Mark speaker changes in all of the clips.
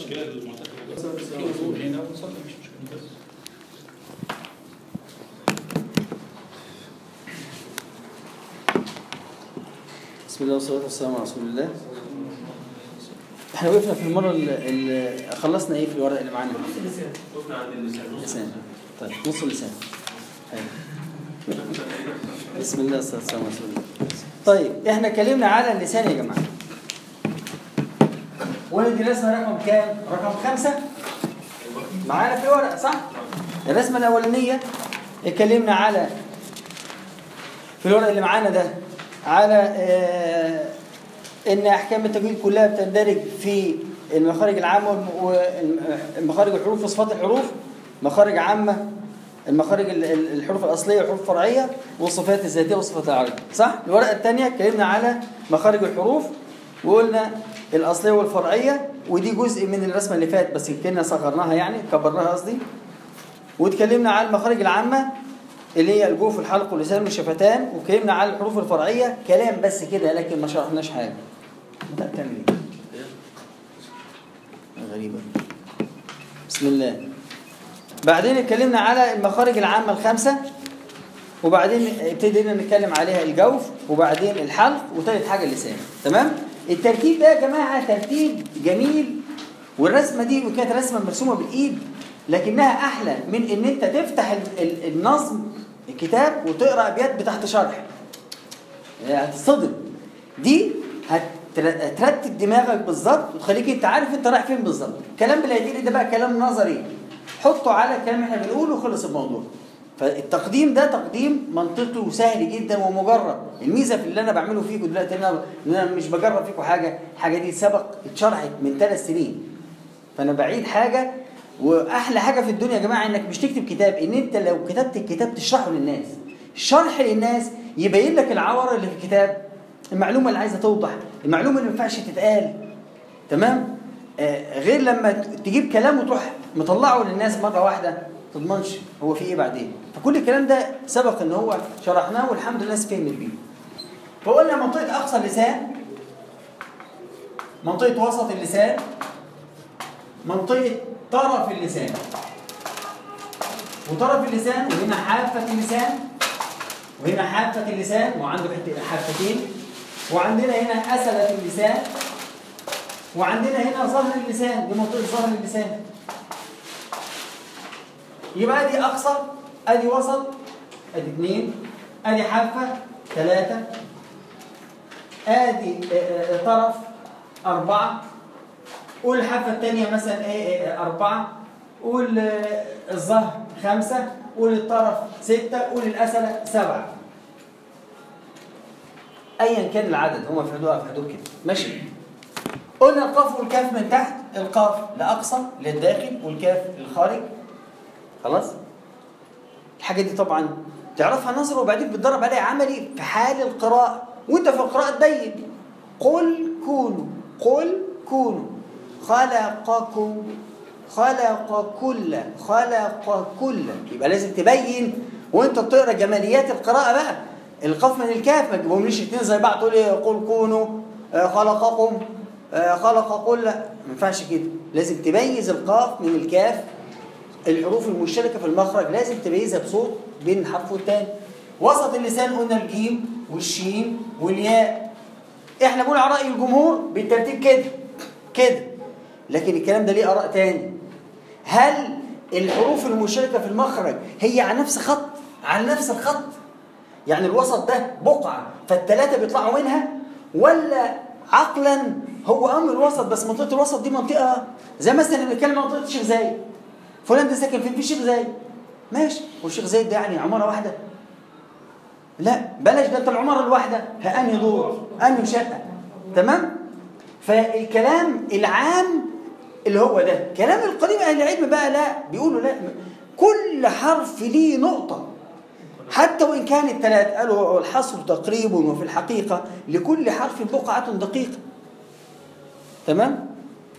Speaker 1: المشكله المعتقد في وضوء هنا ونصلي مش مشكله بس
Speaker 2: بسم الله والصلاة والسلام على رسول الله احنا وقفنا في المرة اللي, اللي خلصنا ايه في الورق اللي معانا
Speaker 1: وقفنا عند اللسان
Speaker 2: لسان طيب نص اللسان حلو. بسم الله والصلاة والسلام على رسول الله طيب احنا اتكلمنا على اللسان يا جماعة ولد الرسمة رقم كام؟ رقم خمسة معانا في ورق صح؟ الرسمة الأولانية اتكلمنا على في الورق اللي معانا ده على آه، ان احكام التجويد كلها بتندرج في المخارج العامه والمخارج الحروف وصفات الحروف مخارج عامه المخارج ال- ال- الحروف الاصليه والحروف الفرعيه والصفات الذاتيه والصفات العربيه صح الورقه الثانيه اتكلمنا على مخارج الحروف وقلنا الاصليه والفرعيه ودي جزء من الرسمه اللي فات بس كنا صغرناها يعني كبرناها قصدي واتكلمنا على المخارج العامة اللي هي الجوف والحلق واللسان والشفتان واتكلمنا على الحروف الفرعية كلام بس كده لكن ما شرحناش حاجة انت بتعمل ايه؟ غريبة بسم الله بعدين اتكلمنا على المخارج العامة الخمسة وبعدين ابتدينا نتكلم عليها الجوف وبعدين الحلق وثالث حاجة اللسان تمام؟ الترتيب ده يا جماعة ترتيب جميل والرسمة دي كانت رسمة مرسومة بالإيد لكنها أحلى من إن أنت تفتح ال- ال- النظم الكتاب وتقرأ أبيات بتحت شرح هتصطدم دي هتر- هترتب دماغك بالظبط وتخليك انت عارف انت رايح فين بالظبط الكلام بالهديري ده بقى كلام نظري حطه على الكلام اللي احنا بنقوله وخلص الموضوع فالتقديم ده تقديم منطقي وسهل جدا ومجرب الميزه في اللي انا بعمله فيكم دلوقتي ان انا إن أنا مش بجرب فيكم حاجه الحاجه دي سبق اتشرحت من ثلاث سنين فانا بعيد حاجه واحلى حاجه في الدنيا يا جماعه انك مش تكتب كتاب ان انت لو كتبت الكتاب تشرحه للناس الشرح للناس يبين لك العوره اللي في الكتاب المعلومه اللي عايزه توضح المعلومه اللي ما ينفعش تتقال تمام آه غير لما ت- تجيب كلام وتروح مطلعه للناس مره واحده ما تضمنش هو في ايه بعدين فكل الكلام ده سبق ان هو شرحناه والحمد لله الناس فهمت بيه فقلنا منطقه اقصى اللسان منطقه وسط اللسان منطقة طرف اللسان وطرف اللسان وهنا حافة اللسان وهنا حافة اللسان وعنده حتة- حافتين وعندنا هنا أسلة اللسان وعندنا هنا ظهر اللسان دي منطقة ظهر اللسان يبقى ادي أقصى ادي وسط ادي اثنين ادي حافة ثلاثة ادي آه، آه، طرف أربعة قول الحافة الثانية مثلا ايه إيه، أربعة قول آه، الظهر خمسة قول الطرف ستة قول الأسلة سبعة أيا كان العدد هما في حدود في حدود كده ماشي قلنا القاف والكاف من تحت القاف لأقصى للداخل والكاف للخارج خلاص الحاجة دي طبعا تعرفها نظر وبعدين بتدرب عليها عملي في حال القراءة وانت في القراءة تبين قل كونوا قل كونوا خلقكم خلق كل خلق كل يبقى لازم تبين وانت بتقرا جماليات القراءة بقى القاف من الكاف ما تجيبهمليش اتنين زي بعض تقول ايه قل كونوا آه، خلقكم آه، خلق كل ما ينفعش كده لازم تميز القاف من الكاف الحروف المشتركة في المخرج لازم تميزها بصوت بين الحرف والتاني وسط اللسان قلنا الجيم والشين والياء احنا بنقول على رأي الجمهور بالترتيب كده كده لكن الكلام ده ليه آراء تاني هل الحروف المشتركة في المخرج هي على نفس خط على نفس الخط يعني الوسط ده بقعة فالتلاتة بيطلعوا منها ولا عقلا هو أمر الوسط بس منطقة الوسط دي منطقة زي مثلا اللي بنتكلم عن منطقة الشيخ زايد فلان ده ساكن فين في الشيخ زايد ماشي والشيخ زايد ده يعني عمارة واحدة لا بلاش ده انت العمارة الواحدة ها انهي دور انهي شقة تمام فالكلام العام اللي هو ده كلام القديم اهل العلم بقى لا بيقولوا لا كل حرف ليه نقطة حتى وإن كانت ثلاث قالوا الحصر تقريب وفي الحقيقة لكل حرف بقعة دقيقة تمام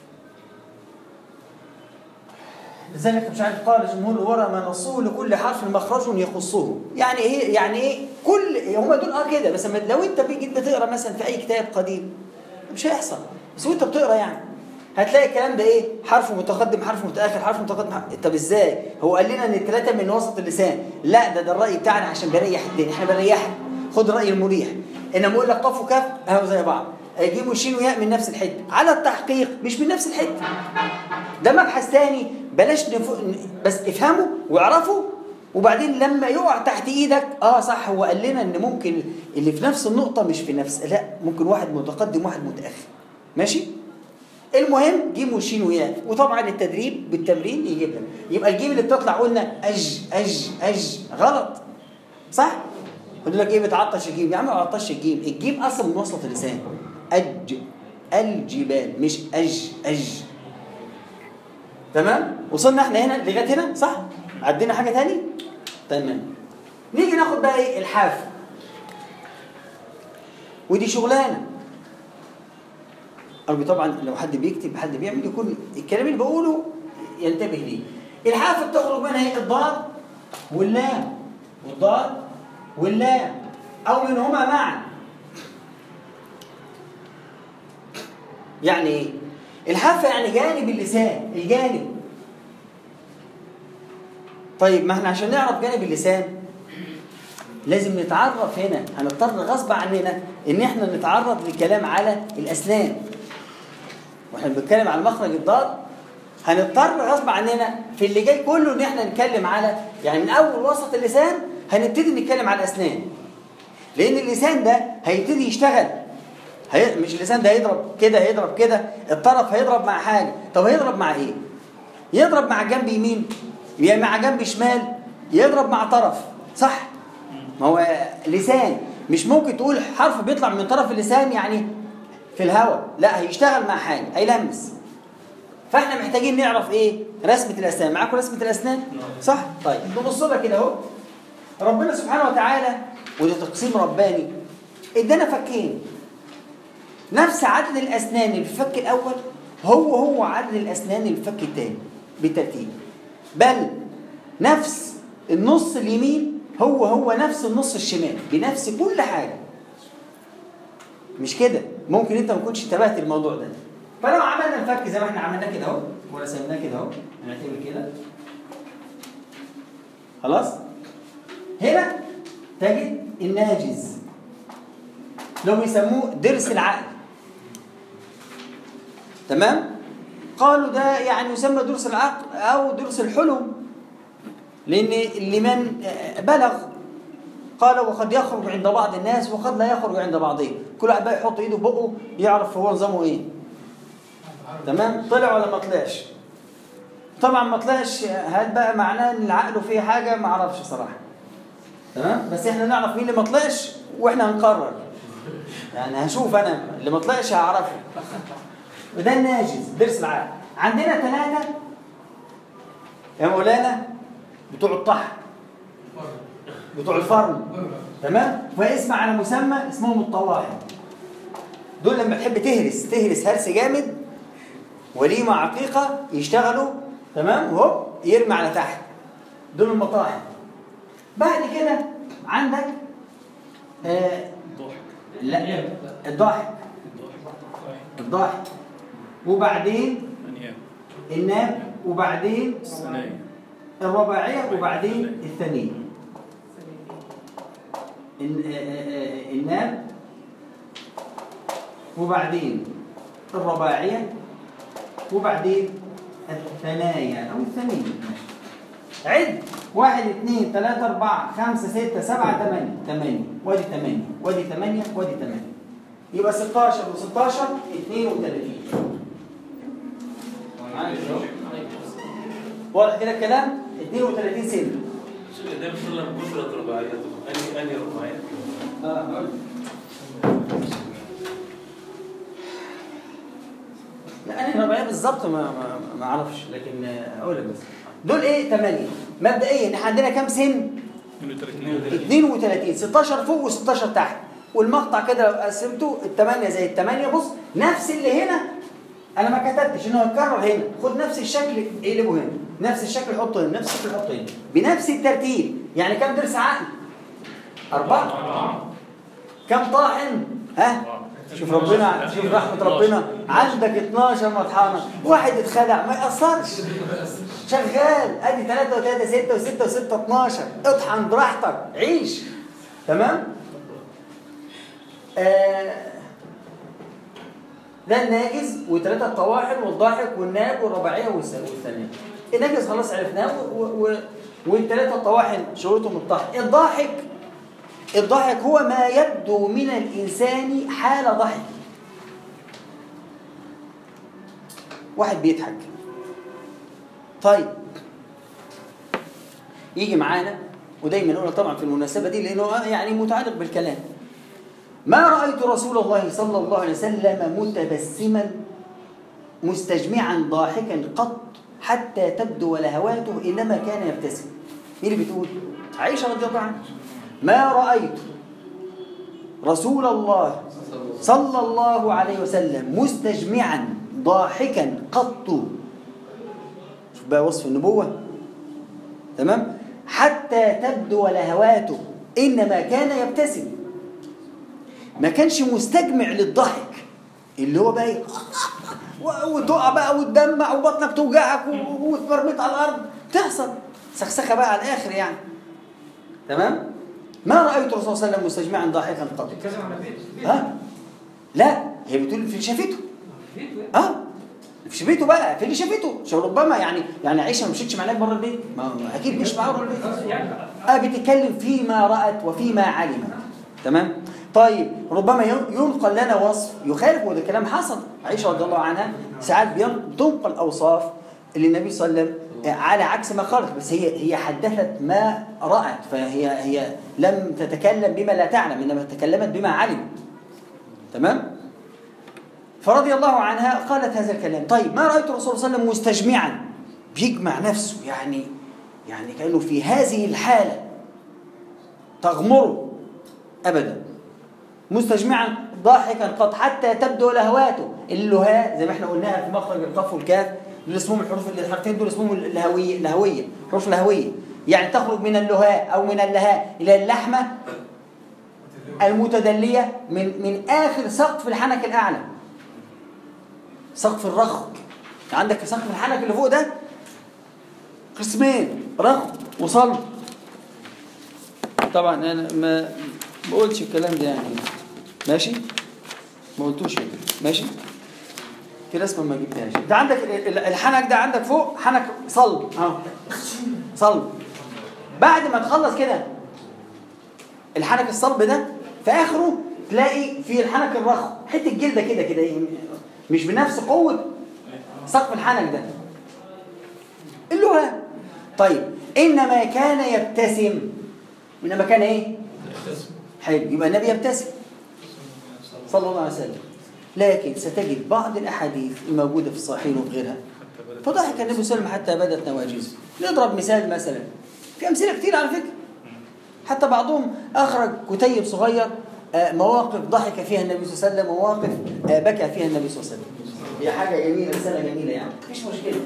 Speaker 2: لذلك مش عارف قال الجمهور ورا ما نصوه لكل حرف مخرج يخصه يعني ايه يعني ايه كل هم دول اه كده بس لما- لو انت جيت بتقرا مثلا في اي كتاب قديم مش هيحصل بس وانت بتقرا يعني هتلاقي الكلام ده ايه حرف متقدم حرف متاخر حرف متقدم حرف... طب ازاي هو قال لنا ان الثلاثه من وسط اللسان لا ده ده الراي بتاعنا عشان بنريح الدنيا احنا بنريحك خد الراي المريح انما اقول لك قاف وكاف اهو زي بعض يجيبوا الشين وياء من نفس الحته على التحقيق مش من نفس الحته ده مبحث تاني بلاش نف... بس افهموا واعرفوا وبعدين لما يقع تحت ايدك اه صح هو قال لنا ان ممكن اللي في نفس النقطه مش في نفس لا ممكن واحد متقدم واحد متاخر ماشي المهم جيم وشين وياء وطبعا التدريب بالتمرين يجيب لك يبقى الجيم اللي بتطلع قلنا اج اج اج غلط صح يقول لك ايه بتعطش الجيم يا عم ما تعطش الجيم الجيم اصلا من وسط اللسان اج الجبال مش اج اج تمام وصلنا احنا هنا لغايه هنا صح عدينا حاجه تاني تمام نيجي ناخد بقى ايه الحاف ودي شغلانه أرجو طبعا لو حد بيكتب حد بيعمل يكون الكلام اللي بقوله ينتبه ليه الحاف بتخرج منها ايه الضاد واللام والضاد واللام او منهما معا يعني ايه الحافه يعني جانب اللسان الجانب طيب ما احنا عشان نعرف جانب اللسان لازم نتعرف هنا هنضطر غصب عننا ان احنا نتعرض للكلام على الاسنان واحنا بنتكلم على مخرج الضاد هنضطر غصب عننا في اللي جاي كله ان احنا نتكلم على يعني من اول وسط اللسان هنبتدي نتكلم على الاسنان لان اللسان ده هيبتدي يشتغل هي... مش اللسان ده هيضرب كده هيضرب كده الطرف هيضرب مع حاجه طب هيضرب مع ايه يضرب مع جنب يمين يا مع جنب شمال يضرب مع طرف صح ما هو لسان مش ممكن تقول حرف بيطلع من طرف اللسان يعني في الهواء لا هيشتغل مع حاجه هيلمس فاحنا محتاجين نعرف ايه رسمه الاسنان معاكم رسمه الاسنان صح طيب نبص لها كده اهو ربنا سبحانه وتعالى وده تقسيم رباني ادانا فكين نفس عدد الاسنان اللي في الفك الاول هو هو عدد الاسنان اللي في الفك الثاني بالترتيب بل نفس النص اليمين هو هو نفس النص الشمال بنفس كل حاجه مش كده ممكن انت ما تكونش انتبهت للموضوع ده فلو عملنا الفك زي ما احنا عملناه كده اهو ورسمناه كده اهو هنعتبر كده خلاص هنا تجد الناجز لو بيسموه درس العقل تمام قالوا ده يعني يسمى درس العقل او درس الحلم لان لمن بلغ قال وقد يخرج عند بعض الناس وقد لا يخرج عند بعضهم كل واحد بقى يحط ايده في بقه يعرف هو نظامه ايه تمام طلع ولا ما طلعش طبعا ما طلعش هل بقى معناه ان العقل فيه حاجه ما اعرفش صراحه تمام بس احنا نعرف مين اللي ما طلعش واحنا هنقرر يعني هشوف انا اللي ما طلعش هعرفه وده الناجز درس العقل عندنا ثلاثه يا مولانا بتوع الطحن بتوع الفرن تمام واسم على مسمى اسمهم الطواحن دول لما تحب تهرس تهرس هرس جامد وليمه عقيقه يشتغلوا تمام وهوب يرمي على تحت دول المطاحن بعد كده عندك آه لا الضاحك الضاحك وبعدين الناب وبعدين الرباعية وبعدين الثانية الناب وبعدين الرباعية وبعدين الثنايا أو الثانية عد واحد اثنين ثلاثة أربعة خمسة ستة سبعة ثمانية ثمانية وادي ثمانية وادي ثمانية وادي ثمانية يبقى 16 و16 32 واضح كده الكلام 32 سنة
Speaker 3: ده بيصير لما كثرة رباعيات اني اني رباعيات
Speaker 2: اه لا انا رباعيه بالظبط ما ما, ما اعرفش لكن اقول لك بس دول ايه 8 مبدئيا احنا عندنا كام سن 32 16 فوق و16 تحت والمقطع كده لو قسمته الثمانية زي الثمانية بص نفس اللي هنا انا ما كتبتش ان هو يتكرر هنا خد نفس الشكل اقلبه هنا نفس الشكل حطه هنا نفس الشكل حطه هنا بنفس الترتيب يعني كم درس عقل أربعة كم طاحن ها شوف ربنا شوف رحمة ربنا عندك 12 مطحنة واحد اتخدع ما يأثرش شغال ادي 3 و3 6 و6 و6 12 اطحن براحتك عيش تمام آه ده الناجز وثلاثة الطواحن والضاحك والناب والرباعية والس- والثانية الناجز خلاص عرفناه و- و- والثلاثة الطواحن شروطهم الطحن الضاحك الضحك هو ما يبدو من الإنسان حال ضحك واحد بيضحك طيب يجي معانا ودايما نقول طبعا في المناسبة دي لأنه يعني متعلق بالكلام ما رأيت رسول الله صلى الله عليه وسلم متبسما مستجمعا ضاحكا قط حتى تبدو لهواته إنما كان يبتسم مين اللي بتقول؟ عائشة رضي الله عنها ما رأيت رسول الله صلى الله عليه وسلم مستجمعا ضاحكا قط شوف بقى وصف النبوة تمام حتى تبدو لهواته إنما كان يبتسم ما كانش مستجمع للضحك اللي هو بقى ايه و- وتقع بقى وتدمع وبطنك توجعك و- وتمرمط على الارض تحصل سخسخه بقى على الاخر يعني تمام ما رايت الرسول صلى الله عليه وسلم مستجمعا ضاحكا قط
Speaker 1: بتتكلم عن البيت
Speaker 2: ها لا هي بتقول في اللي شافته اه في بيته بقى في اللي شافته شو ربما يعني يعني عائشه ما مشيتش معاك بره البيت ما ما اكيد مش معاه بره البيت
Speaker 1: يعني
Speaker 2: اه بتتكلم فيما رأت وفيما علمت تمام طيب ربما ين- ينقل لنا وصف يخالف وده كلام حصل عائشة رضي الله عنها ساعات بين- بتنقل أوصاف اللي النبي صلى الله عليه وسلم آه، على عكس ما قالت بس هي هي حدثت ما رأت فهي هي لم تتكلم بما لا تعلم إنما تكلمت بما علمت تمام فرضي الله عنها قالت هذا الكلام طيب ما رأيت الرسول صلى الله عليه وسلم مستجمعا بيجمع نفسه يعني يعني كأنه في هذه الحالة تغمره أبدا مستجمعا ضاحكا قد حتى تبدو لهواته اللهاء زي ما احنا قلناها في مخرج القاف والكاف دول اسمهم الحروف اللي الحرفين دول اسمهم الهوية الهوية حروف الهوية يعني تخرج من اللهاء أو من اللهاء إلى اللحمة المتدلية من من آخر سقف الحنك الأعلى سقف الرخو عندك سقف الحنك اللي فوق ده قسمين رخو وصلب طبعا انا ما ما قلتش الكلام ده يعني ماشي ما قلتوش يعني. ماشي في رسمه ما جبتهاش انت عندك ال- ال- الحنك ده عندك فوق حنك صلب اهو صلب بعد ما تخلص كده الحنك الصلب ده في اخره تلاقي في الحنك الرخو حته جلده كده كده إيه، مش بنفس قوه سقف الحنك ده اللغه طيب انما كان يبتسم انما كان ايه حلو يبقى النبي يبتسم صلى الله عليه وسلم لكن ستجد بعض الاحاديث الموجوده في الصحيحين وفي غيرها فضحك النبي صلى الله عليه وسلم حتى بدت نواجذه نضرب مثال مثلا في امثله كتير على فكره حتى بعضهم اخرج كتيب صغير آه، مواقف ضحك فيها النبي صلى الله عليه وسلم ومواقف آه، بكى فيها النبي صلى الله عليه وسلم هي حاجه جميله رساله جميله يعني مفيش مشكله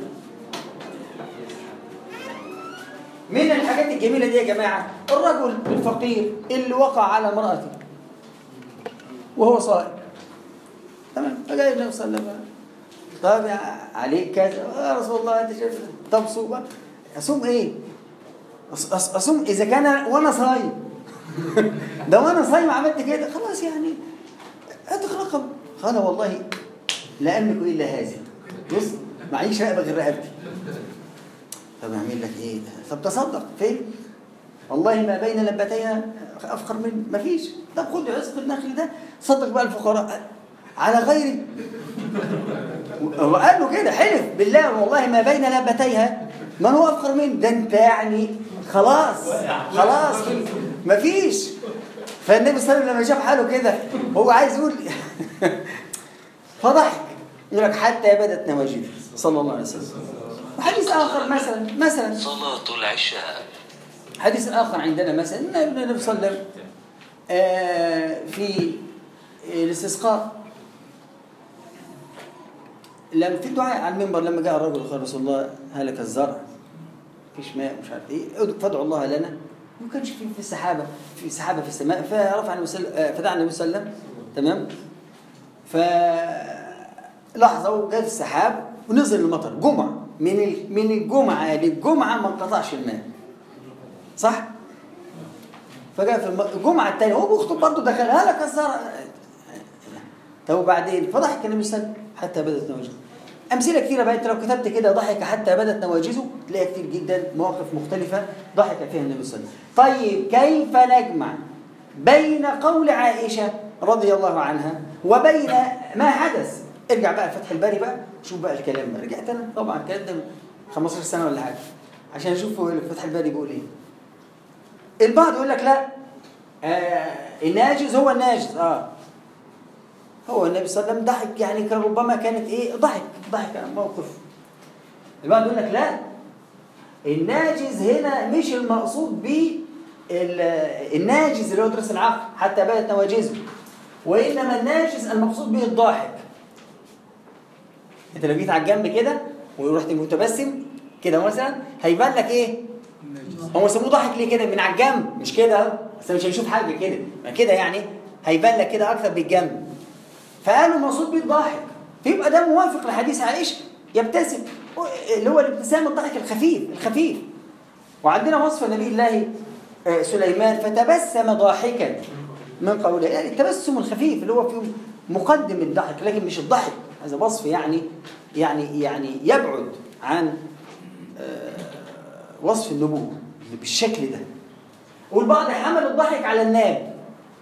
Speaker 2: من الحاجات الجميله دي يا جماعه الرجل الفقير اللي وقع على امراته وهو صائم تمام فجاء النبي صلى الله عليه وسلم طب يا عليك كذا يا رسول الله انت شايف طب صوم بقى. اصوم ايه؟ أص- أص- اصوم اذا كان وانا صايم ده وانا صايم عملت كده خلاص يعني هات رقم قال والله لا املك الا هذا بص معيش رقبه غير رقبتي طب اعمل لك ايه طب تصدق فين والله ما بين لبتيها افخر من ما فيش طب خد عزق النخل ده صدق بقى الفقراء على غيري هو قال له كده حلف بالله والله ما بين لبتيها من هو افخر منه ده انت يعني خلاص خلاص ما فيش فالنبي صلى الله عليه وسلم لما شاف حاله كده هو عايز يقول فضحك يقول لك حتى بدت نواجذه صلى الله عليه وسلم وحديث اخر مثلا مثلا
Speaker 4: صلاة العشاء
Speaker 2: حديث آخر عندنا مثلا أن النبي صلى الله عليه وسلم آه، في الاستسقاء لما في الدعاء على المنبر لما جاء الرجل قال رسول الله هلك الزرع فيش ماء مش عارف ايه فادعوا الله لنا ما كانش في في السحابه في سحابه في السماء فرفع النبي صلى آه، فدعا النبي صلى الله عليه وسلم تمام لحظة وجات السحاب ونزل المطر جمعة من ال- من الجمعة للجمعة ما انقطعش الماء صح؟ فجاء في الم- الجمعة الثانية هو بيخطب برضه دخلها لك الزرع طب وبعدين فضحك النبي صلى الله عليه وسلم حتى بدت نواجذه أمثلة كثيرة بقى أنت لو كتبت كده ضحك حتى بدت نواجذه تلاقي كتير جدا مواقف مختلفة ضحك فيها النبي صلى الله عليه وسلم طيب كيف نجمع بين قول عائشة رضي الله عنها وبين ما حدث ارجع بقى فتح الباري بقى شوف بقى الكلام بقى رجعت أنا طبعا الكلام ده من 15 سنة ولا حاجة عشان أشوف هو فتح الباري بيقول إيه البعض يقول لك لا آه الناجز هو الناجز اه هو النبي صلى الله عليه وسلم ضحك يعني كان ربما كانت ايه ضحك ضحك عن موقف البعض يقول لك لا الناجز هنا مش المقصود به ال- الناجز اللي هو درس العقل حتى بدت نواجزه وانما الناجز المقصود به الضاحك انت لو جيت على الجنب كده ورحت متبسم كده مثلا هيبان لك ايه هو سموه ضحك ليه كده من على الجنب مش كده اهو بس مش هيشوف حاجه كده ما كده يعني هيبان لك كده اكتر بالجنب فقالوا مقصود بيه الضاحك فيبقى ده موافق لحديث عائشه يبتسم اللي هو الابتسام الضحك الخفيف الخفيف وعندنا وصف نبي الله آه، سليمان فتبسم ضاحكا من قوله يعني التبسم الخفيف اللي هو فيه مقدم الضحك لكن مش الضحك هذا وصف يعني يعني يعني يبعد عن آه، وصف النبوة بالشكل ده والبعض حمل الضحك على الناب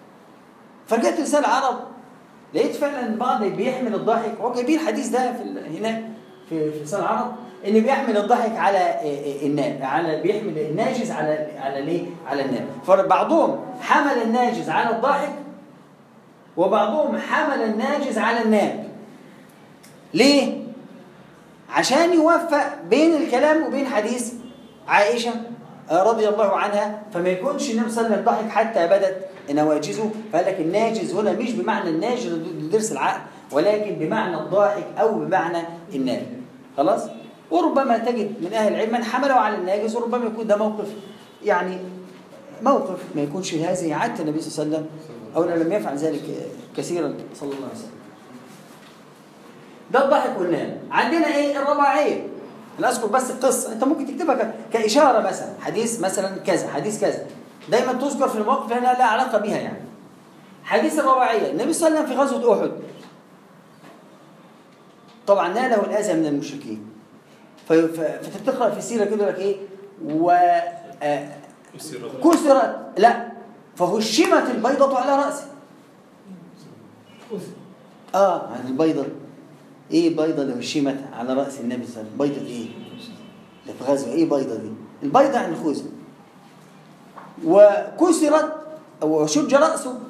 Speaker 2: فرجعت لسان العرب لقيت فعلا البعض بيحمل الضحك هو جايبين الحديث ده في ال- هناك في في لسان العرب ان بيحمل الضحك على آه، آه، الناب على بيحمل الناجز على على ليه على الناب فبعضهم حمل الناجز على الضحك وبعضهم حمل الناجز على الناب ليه عشان يوفق بين الكلام وبين حديث عائشة رضي الله عنها فما يكونش النبي صلى الله عليه وسلم ضحك حتى بدت نواجزه فقال لك الناجز هنا مش بمعنى الناجز لدرس العقل ولكن بمعنى الضاحك او بمعنى الناب خلاص وربما تجد من اهل العلم من حمله على الناجز وربما يكون ده موقف يعني موقف ما يكونش هذه عاده النبي صلى الله عليه وسلم او انه لم يفعل ذلك كثيرا صلى الله عليه وسلم ده الضحك والنام عندنا ايه الرباعيه انا اذكر بس القصه انت ممكن تكتبها ك- كاشاره مثلا حديث مثلا كذا حديث كذا دايما تذكر في المواقف لانها لا علاقه بها يعني حديث الرباعيه النبي صلى الله عليه وسلم في غزوه احد طبعا ناله الاذى من المشركين ف- ف- فتقرا في السيره كده يقول لك ايه و آه، كسرت لا فهشمت البيضه على راسه اه عن البيضه ايه بيضه اللي هشمت على راس النبي صلى الله عليه وسلم بيضه ايه ده في غزوه ايه بيضه دي البيضه عن الخوذه وكسرت وشج راسه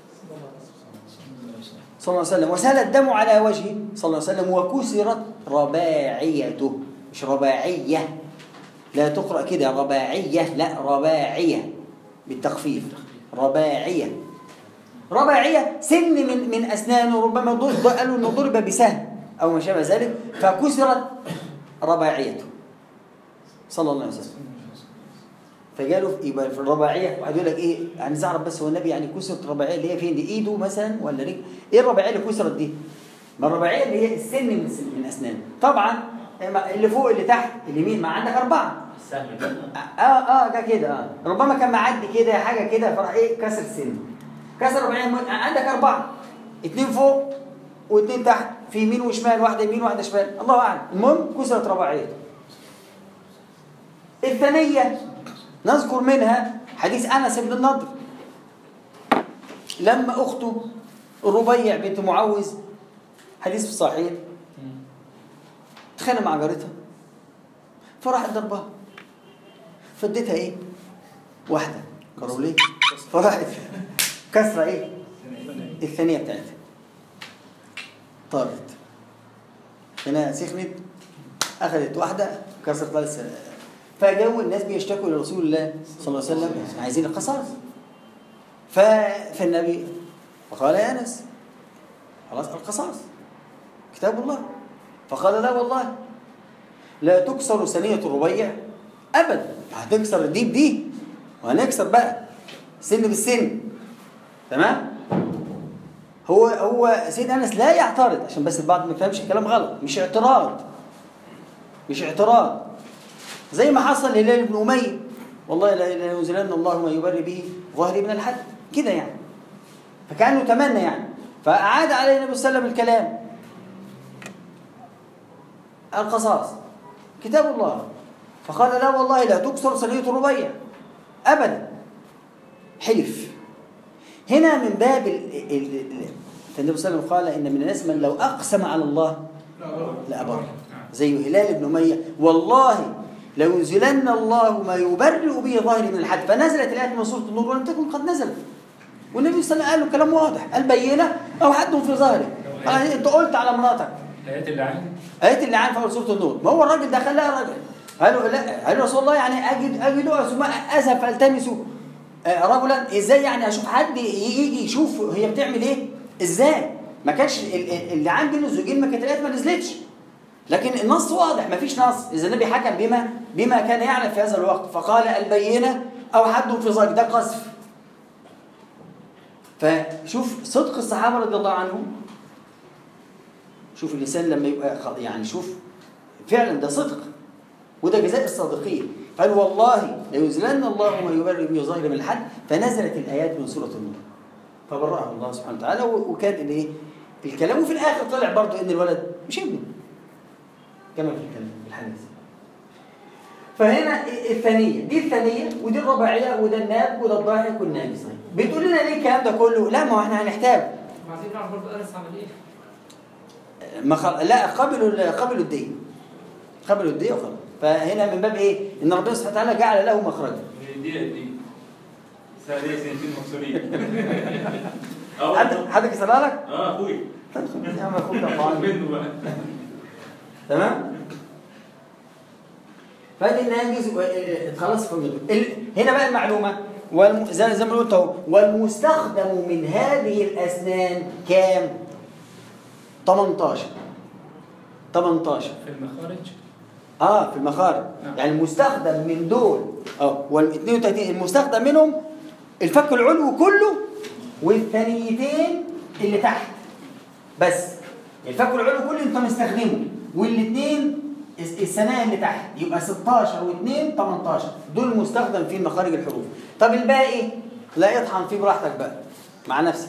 Speaker 2: صلى الله عليه وسلم وسال الدم على وجهه صلى الله عليه وسلم وكسرت رباعيته مش رباعيه لا تقرا كده رباعيه لا رباعيه بالتخفيف رباعيه رباعية سن من من أسنانه ربما ضرب قالوا إنه ضرب بسهم أو ما شابه ذلك فكسرت رباعيته صلى الله عليه وسلم فقالوا في- يبقى في الرباعية واحد يقول لك إيه عايز أعرف بس هو النبي يعني كسرت الرباعية اللي هي فين دي إيده مثلا ولا رجل إيه الرباعية اللي كسرت دي؟ ما الرباعية اللي هي السن من سن- من أسنانه طبعا اللي فوق اللي تحت اليمين ما عندك أربعة
Speaker 3: السهم ده
Speaker 2: اه اه ده كده اه ربما كان معدي كده حاجه كده فراح ايه كسر سن كسر 40 م- عندك اربعه اثنين فوق واثنين تحت في يمين وشمال واحده يمين واحده شمال الله اعلم المهم كسرت رباعيته الثانيه نذكر منها حديث انس بن النضر لما اخته الربيع بنت معوذ حديث في الصحيح تخانق مع جارتها فراحت ضربها فديتها ايه؟ واحدة كاروليه فراحت كسرة ايه؟ الثانية بتاعتها طارت هنا سخنت اخذت واحدة كسرت لها الس- فجاءوا الناس بيشتكوا لرسول الله صلى الله عليه وسلم عايزين القصاص ف... فالنبي فقال يا انس خلاص القصاص كتاب الله فقال لا والله لا تكسر ثانية الربيع أبدا هتكسر دي بدي وهنكسر بقى سن بالسن تمام هو هو سيدنا انس لا يعترض عشان بس البعض ما يفهمش الكلام غلط مش اعتراض مش اعتراض زي ما حصل لهلال بن اميه والله لا لا ينزلن الله ما يبري به ظهري من الحد كده يعني فكانه تمنى يعني فاعاد عليه النبي صلى الله عليه وسلم الكلام القصاص كتاب الله فقال لا والله لا تكسر صليه الربيع ابدا حلف هنا من باب ال- ال- ال- فالنبي صلى الله عليه وسلم قال ان من الناس من لو اقسم على الله لأبر زي هلال بن أمية والله لينزلن الله ما يبرئ به ظهري من الحد فنزلت الآية من سورة النور ولم تكن قد نزلت والنبي صلى الله عليه وسلم قال له كلام واضح قال بينة أو حد في ظهري قال أنت قلت على مراتك
Speaker 1: آيات اللعان
Speaker 2: آية اللعان في أول سورة النور ما هو الراجل ده خلاها راجل قال له لا قال له رسول الله يعني أجد أجد ثم أذهب فالتمس آه، رجلا إزاي يعني أشوف حد يجي يشوف هي بتعمل إيه إزاي ما كانش ال- ال- اللعان بين الزوجين ما كانت الآيات ما نزلتش لكن النص واضح ما فيش نص إذا النبي حكم بما بما كان يعلم في هذا الوقت فقال البينة أو حد في ظهرك ده قذف فشوف صدق الصحابة رضي الله عنهم شوف الإنسان لما يبقى خ- يعني شوف فعلا ده صدق وده جزاء الصادقين قال والله لينزلن الله ما يبرئ به ظاهر من الحد فنزلت الآيات من سورة النور فبرأه الله سبحانه وتعالى و- وكان الايه الكلام وفي الآخر طلع برضه إن الولد مش ابنه كما في الكلام في الحديث فهنا الثانية دي الثانية ودي الرباعية وده الناب وده الضاحك والناجس بتقول لنا ليه الكلام ده كله؟ لا ما هو احنا هنحتاج
Speaker 4: وبعدين نعرف برضه انس عمل ايه؟
Speaker 2: ما خل... لا قبلوا ال- قبلوا الدين قبلوا الدين وخلاص فهنا من باب ايه؟ ان ربنا سبحانه وتعالى جعل له مخرجا
Speaker 3: من دي دي ثانية سنتين مكسورين
Speaker 2: حد حد كسرها لك؟
Speaker 3: اه اخوي
Speaker 2: طب خلاص يا عم اخوك رفعني.
Speaker 3: منه بقى
Speaker 2: تمام؟ فادي الناجز و- اتخلص في المدن ال... هنا بقى المعلومه والم... زي زي ما قلت اهو والمستخدم من هذه الاسنان كام؟ 18 18
Speaker 1: في المخارج
Speaker 2: اه في المخارج
Speaker 1: نعم.
Speaker 2: يعني المستخدم من دول اه وال 32 المستخدم منهم الفك العلوي كله والثانيتين اللي تحت بس الفك العلوي كله انت مستخدمه والاثنين الثنايا اللي تحت يبقى 16 و2 18 دول مستخدم في مخارج الحروف طب الباقي لا اطحن فيه براحتك بقى مع نفسك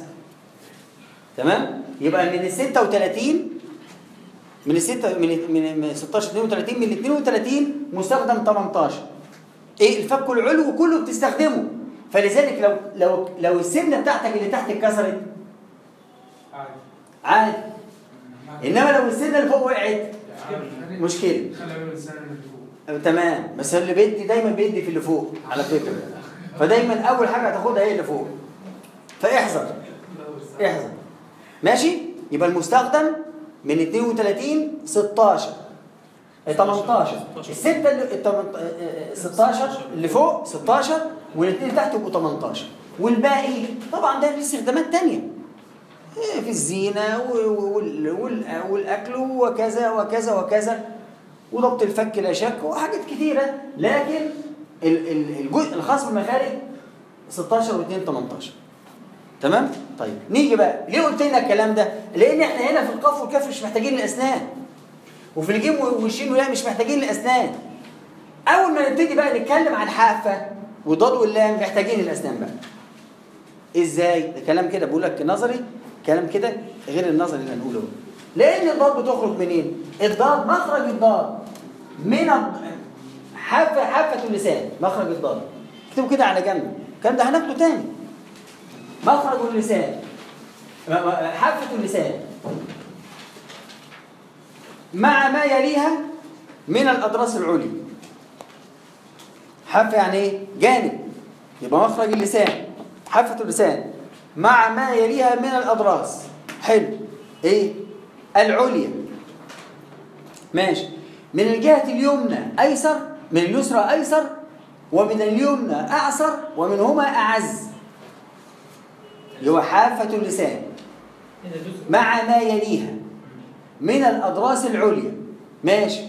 Speaker 2: تمام يبقى من ال 36 من الستة من من من 16 32 من ال 32 مستخدم 18 ايه الفك العلوي كله بتستخدمه فلذلك لو لو لو السنه بتاعتك اللي تحت اتكسرت
Speaker 4: عادي
Speaker 2: عادي انما لو السنه اللي فوق وقعت مشكله
Speaker 4: خلي بالك السنه اللي فوق
Speaker 2: آه، تمام بس اللي بيدي دايما بيدي في اللي فوق على فكره فدايما اول حاجه هتاخدها هي اللي فوق فاحذر احذر ماشي يبقى المستخدم من 32 16 آه، 18 الستة اللي التمن- آه، آه، 16 اللي فوق 16 والاثنين اللي تحت يبقوا 18 والباقي طبعا ده ليه استخدامات تانية آه، في الزينة و- و- وال- وال- والأكل وكذا وكذا وكذا وضبط الفك لا شك وحاجات كتيرة لكن ال- ال- الجزء الخاص بالمخارج 16 و2 18 تمام؟ طيب نيجي بقى ليه قلت لنا الكلام ده؟ لأن احنا هنا في القاف والكاف مش محتاجين الأسنان وفي الجيم والشين والياء مش محتاجين الأسنان أول ما نبتدي بقى نتكلم عن حافة وضاد واللام محتاجين الأسنان بقى ازاي؟ ده كلام كده بقول لك نظري كلام كده غير النظري اللي هنقوله لأن الضاد بتخرج منين؟ الضاد مخرج الضاد من الض- حافة حافة اللسان مخرج الضاد اكتبوا كده على جنب الكلام ده هناخده تاني مخرج اللسان م- م- حافة اللسان مع ما يليها من الأضراس العليا حافة يعني ايه؟ جانب يبقى مخرج اللسان حافة اللسان مع ما يليها من الأضراس حلو ايه؟ العليا ماشي من الجهة اليمنى أيسر من اليسرى أيسر ومن اليمنى أعسر ومنهما أعز اللي هو حافة اللسان
Speaker 1: هنا جزء
Speaker 2: مع ما يليها من الأضراس العليا ماشي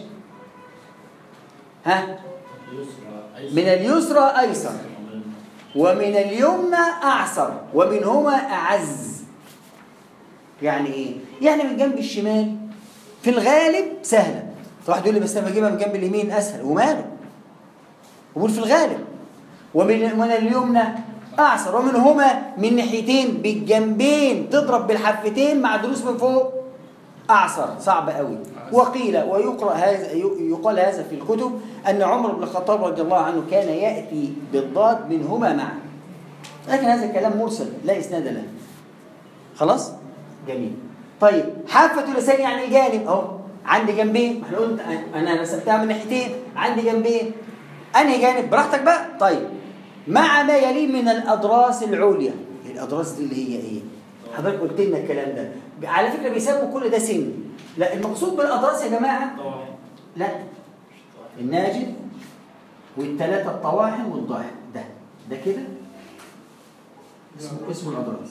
Speaker 2: ها من اليسرى أيسر ومن اليمنى أعسر ومنهما أعز يعني ايه يعني من جنب الشمال في الغالب سهله فواحد يقول لي بس انا بجيبها من جنب اليمين اسهل وماله وبقول في الغالب ومن من اليمنى اعسر ومنهما من ناحيتين بالجنبين تضرب بالحفتين مع دروس من فوق اعسر صعب قوي وقيل ويقرا هذا يقال هذا في الكتب ان عمر بن الخطاب رضي الله عنه كان ياتي بالضاد منهما معا لكن هذا الكلام مرسل لا اسناد له خلاص جميل طيب حافه لسان يعني الجانب اهو عندي جنبين ما احنا قلت انا رسمتها من ناحيتين عندي جنبين انهي جانب براحتك بقى طيب مع ما يليه من الاضراس العليا الاضراس دي اللي هي ايه حضرتك قلت لنا الكلام ده على فكره بيسموا كل ده سن لا المقصود بالاضراس يا جماعه
Speaker 3: طبعا
Speaker 2: لا الناجد والثلاثه الطواحن والضاحك ده ده كده اسمه اسمه الاضراس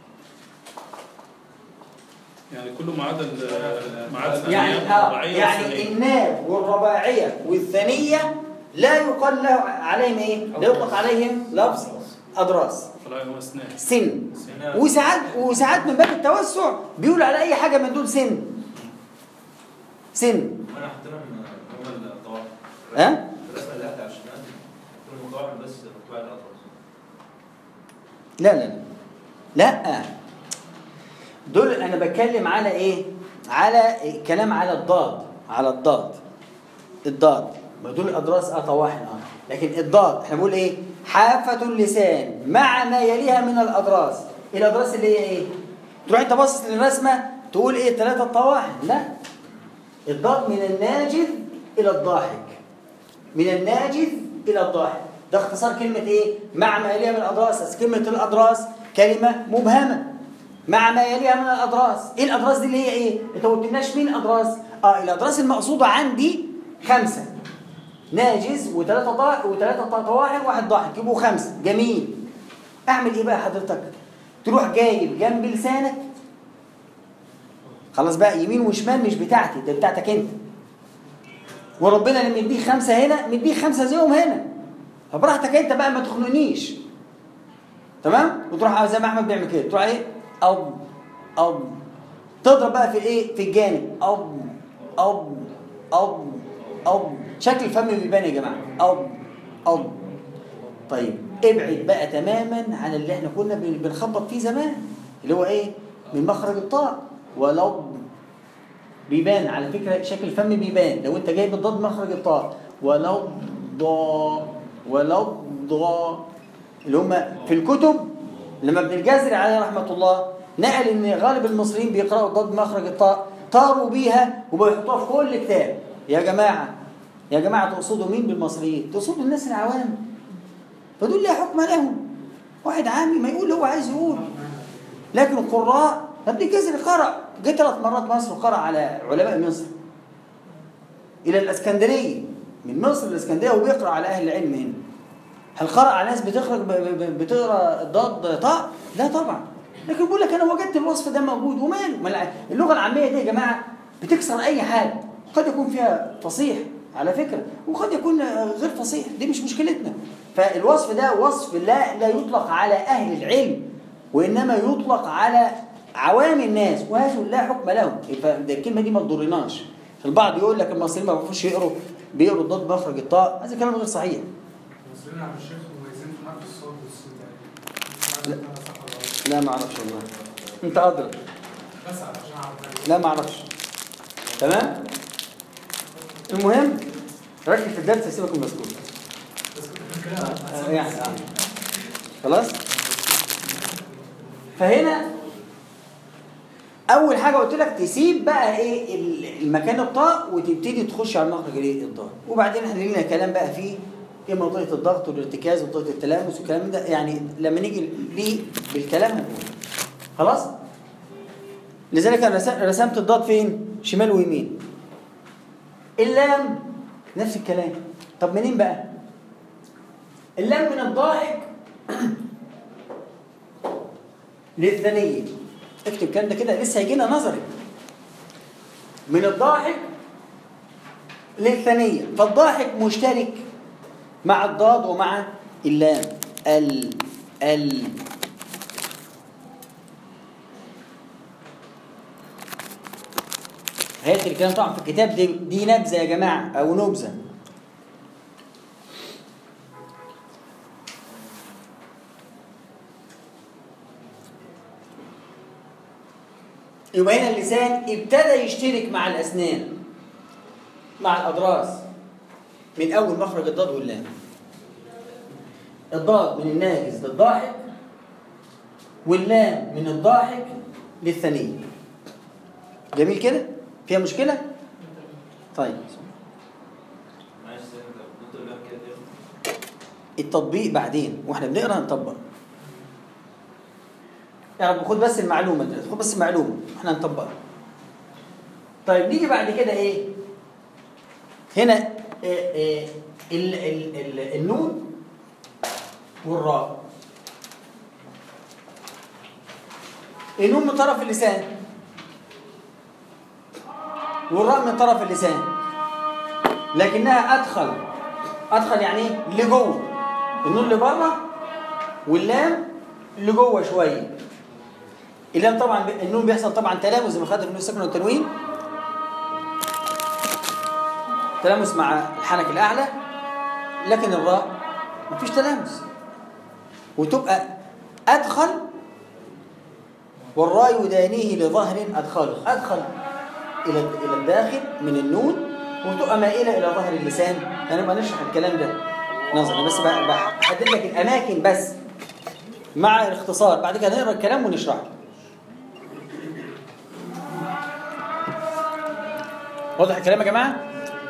Speaker 1: يعني كله ما عدا ال- ما عدا
Speaker 2: يعني
Speaker 1: الأنياب
Speaker 2: آه
Speaker 1: الرباعية
Speaker 2: يعني
Speaker 1: والثنائية.
Speaker 2: الناب والرباعيه والثانيه لا يقال له عليهم ايه؟ لا يطلق عليهم لفظ اضراس
Speaker 1: فلا هو اثنان
Speaker 2: سن
Speaker 3: سنان.
Speaker 2: وساعات وساعات من باب التوسع بيقول على اي حاجه من دول سن سن
Speaker 3: وانا حطينا من هم الطواحن
Speaker 2: ها
Speaker 3: الرسمه اللي قاعده على الشمال كل الطواحن بس مكتوب على الاطراف
Speaker 2: لا لا لا لا دول انا بتكلم على ايه على كلام على الضاد على الضاد الضاد ما دول الاضراس اه طواحن اه لكن الضاد احنا بنقول ايه حافه اللسان مع ما يليها من الاضراس الاضراس اللي هي ايه تروح انت باصص للرسمه تقول ايه ثلاثه طواحن لا الضاد من الناجذ الى الضاحك من الناجذ الى الضاحك ده اختصار كلمه ايه مع ما يليها من الاضراس أصل كلمه الاضراس كلمه مبهمه مع ما يليها من الاضراس ايه الاضراس دي اللي هي ايه انت ما قلتلناش مين اضراس اه الاضراس المقصوده عندي خمسه ناجز وثلاثه ضاحك وثلاثه طواحن واحد ضاحك يبقوا خمسه جميل اعمل ايه بقى حضرتك تروح جايب جنب لسانك خلاص بقى يمين وشمال مش بتاعتي ده بتاعتك انت وربنا اللي مديك خمسه هنا مديك خمسه زيهم هنا فبراحتك انت بقى ما تخنقنيش تمام وتروح زي ما احمد بيعمل كده تروح ايه أب أب تضرب بقى في الايه في الجانب أب أب أب أب شكل الفم بيبان يا جماعه أب أب طيب ابعد بقى تماما عن اللي احنا كنا بن- بنخبط فيه زمان اللي هو ايه من مخرج الطاء ولو بيبان على فكره شكل الفم بيبان لو انت جايب الضاد مخرج الطاء ولو ضا ولو ضا اللي هم في الكتب لما ابن الجزري عليه رحمه الله نقل ان غالب المصريين بيقراوا الضاد مخرج الطاء طاروا بيها وبيحطوها في كل كتاب يا جماعه يا جماعه تقصدوا مين بالمصريين؟ تقصدوا الناس العوام فدول لا حكم لهم واحد عامي ما يقول اللي هو عايز يقول لكن القراء ابن الجزري قرأ جه ثلاث مرات مصر وقرأ على علماء مصر إلى الإسكندرية من مصر للإسكندرية وبيقرأ على أهل العلم هنا هل قرأ على ناس بتقرأ ب- ب- بتقرأ ضاد طاء؟ لا طبعا لكن بيقول لك أنا وجدت الوصف ده موجود وماله؟ ما الع- اللغة العامية دي يا جماعة بتكسر أي حاجة قد يكون فيها فصيح على فكرة وقد يكون غير فصيح دي مش مشكلتنا فالوصف ده وصف لا لا يطلق على أهل العلم وإنما يطلق على عوام الناس وهذا لا حكم لهم فالكلمة دي ما تضرناش البعض يقول لك المصريين ما بيعرفوش يقروا بيقروا الضاد مخرج الطاء هذا كلام غير صحيح
Speaker 4: المصريين عبد الشيخ مميزين في حرف الصوت والسين
Speaker 2: لا.
Speaker 4: ده صح ولا غلط؟
Speaker 2: لا ما اعرفش والله انت ادرى
Speaker 4: بسأل عشان اعرف
Speaker 2: لا ما اعرفش تمام المهم ركز في الدرس سيبك من المذكور
Speaker 4: بس كنت فاكرها
Speaker 2: آه، يعني آه. خلاص فهنا اول حاجه قلت لك تسيب بقى ايه ال- المكان الطاء وتبتدي تخش على مخرج الايه الضاد وبعدين احنا لينا كلام بقى فيه ايه منطقه الضغط والارتكاز ومنطقه التلامس والكلام ده يعني لما نيجي ليه بالكلام هنقول خلاص لذلك انا رس- رسمت الضاد فين شمال ويمين اللام نفس الكلام طب منين بقى اللام من الضاحك للثنية اكتب الكلام ده كده لسه هيجينا نظري من الضاحك للثنية فالضاحك مشترك مع الضاد ومع اللام ال ال هيكتب الكلام طبعا في الكتاب دي, دي نبذه يا جماعه او نبذه يبقى هنا اللسان ابتدى يشترك مع الاسنان مع الاضراس من اول مخرج الضاد واللام الضاد من الناجز للضاحك واللام من الضاحك للثني جميل كده فيها مشكله طيب
Speaker 3: معلش انت دكتور بيعمل كده ليه؟
Speaker 2: التطبيق بعدين واحنا بنقرا نطبق يعني خد بس المعلومه دلوقتي خد بس المعلومه احنا هنطبقها طيب نيجي بعد كده ايه هنا إيه إيه ال ال ال النون والراء النون من طرف اللسان والراء من طرف اللسان لكنها ادخل ادخل يعني ايه لجوه النون لبره واللام لجوه شويه اللام طبعا ب- النون بيحصل طبعا تلامس زي ما خدنا في النون السكن والتنوين تلامس مع الحنك الاعلى لكن الراء مفيش تلامس وتبقى ادخل والراء يدانيه لظهر ادخله ادخل الى الى الداخل من النون وتبقى مائله الى ظهر اللسان هنبقى نشرح الكلام ده نظرا بس ب- بحدد لك الاماكن بس مع الاختصار بعد كده نقرا الكلام ونشرحه واضح الكلام يا جماعه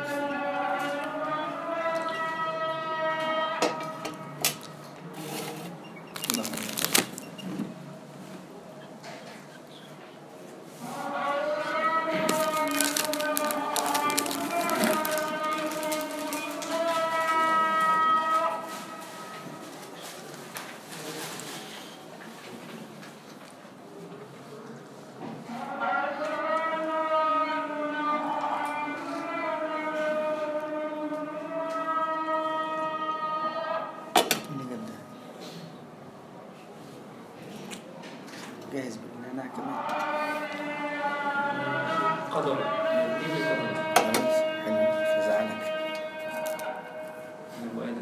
Speaker 2: جاهز بالنعناع كمان
Speaker 1: قدر دي قدر
Speaker 2: خلاص حلو مش هزعلك
Speaker 1: من وادم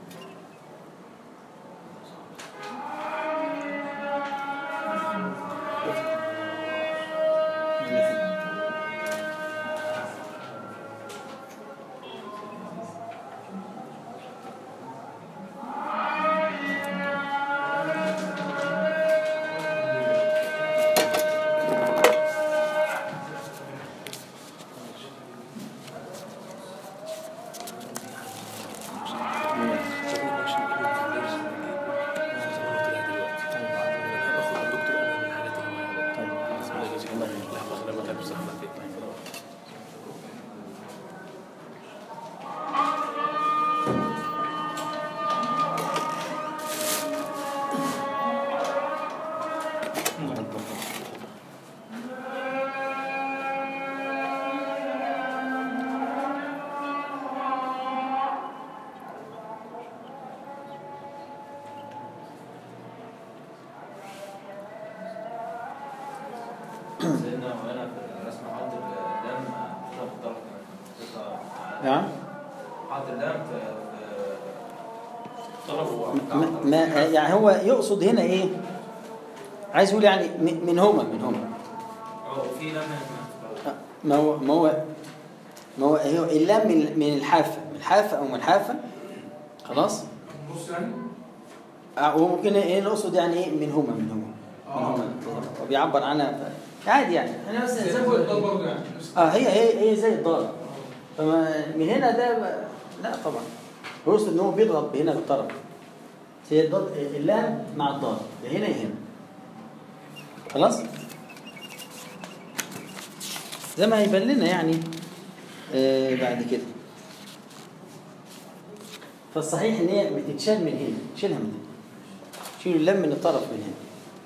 Speaker 3: سيدنا وانا في الرسم حاطط اللام كده في الطرف كمان
Speaker 2: نعم
Speaker 3: حاطط اللام في في طرف
Speaker 2: ما ما يعني هو يقصد هنا ايه عايز يقول يعني م- من هما من هما
Speaker 3: اه وفي لام هنا
Speaker 2: ما هو ما هو ما هو هو اللام من من الحافه من الحافه او من الحافه خلاص
Speaker 4: بص يعني
Speaker 2: آه، وممكن ايه نقصد يعني ايه من هما من هما من
Speaker 4: اه
Speaker 2: هما وبيعبر عنها ف- عادي يعني انا بس زي ما
Speaker 4: ده
Speaker 2: بقول-
Speaker 4: برضه يعني نفس
Speaker 2: اه هي هي هي زي الضاد فما من هنا ده ب- لا طبعا هو يقصد ان هو بيضغط هنا بالطرف هي الضاد اللام مع الضاد يا هنا يا هنا خلاص زي ما هيبان لنا يعني آه بعد كده فالصحيح ان هي بتتشال من هنا شيلها من هنا شيل اللام من الطرف من هنا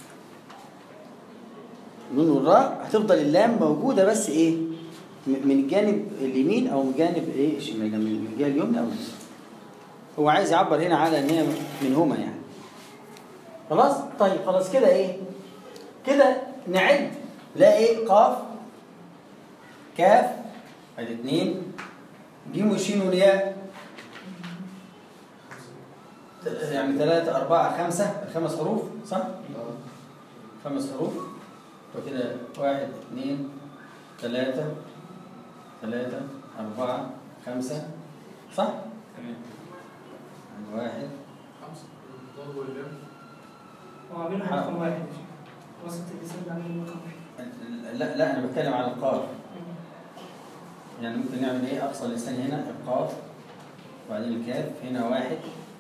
Speaker 2: النون والراء هتفضل اللام موجودة بس ايه م- من الجانب اليمين او من الجانب ايه الشمال من الجهة اليمنى او اليسرى هو عايز يعبر هنا على ان هي منهما يعني خلاص طيب خلاص كده ايه كده نعد لا ايه قاف كاف ادي اتنين جيم وشين والياء يعني ثلاثة أربعة خمسة خمس حروف صح؟ خمس حروف وكده واحد اثنين ثلاثة ثلاثة أربعة خمسة صح؟
Speaker 3: تمام
Speaker 2: يعني واحد
Speaker 4: خمسة الضاد واللام
Speaker 5: وعاملين رقم واحد وسط اللسان عاملين رقم واحد
Speaker 2: لا لا أنا بتكلم عن القاف يعني ممكن نعمل إيه أقصى اللسان هنا القاف وبعدين الكاف هنا واحد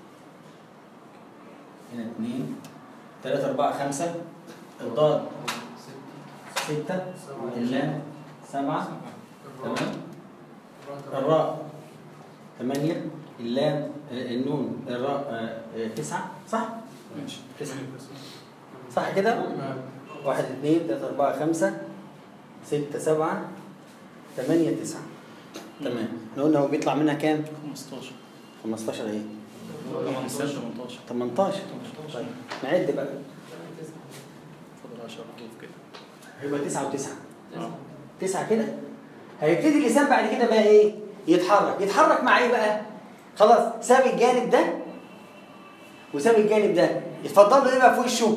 Speaker 2: هنا اثنين ثلاثة أربعة خمسة الضاد ستة اللام سبعة تمام الراء ثمانية اللام النون الراء آه، آه، تسعة صح؟
Speaker 1: ماشي
Speaker 2: تسعة صح كده؟ واحد اثنين ثلاثة أربعة خمسة ستة سبعة ثمانية تسعة تمام احنا قلنا هو بيطلع منها كام؟
Speaker 1: 15
Speaker 2: 15 ايه؟
Speaker 1: 18 18
Speaker 2: 18 طيب نعد بقى
Speaker 1: فضل 10 حروف كده
Speaker 2: هيبقى 9 و9
Speaker 1: اه
Speaker 2: تسعة كده هيبتدي اللسان بعد كده بقى ايه يتحرك يتحرك مع ايه بقى خلاص ساب الجانب ده وساب الجانب ده يتفضل له ايه بقى في وشه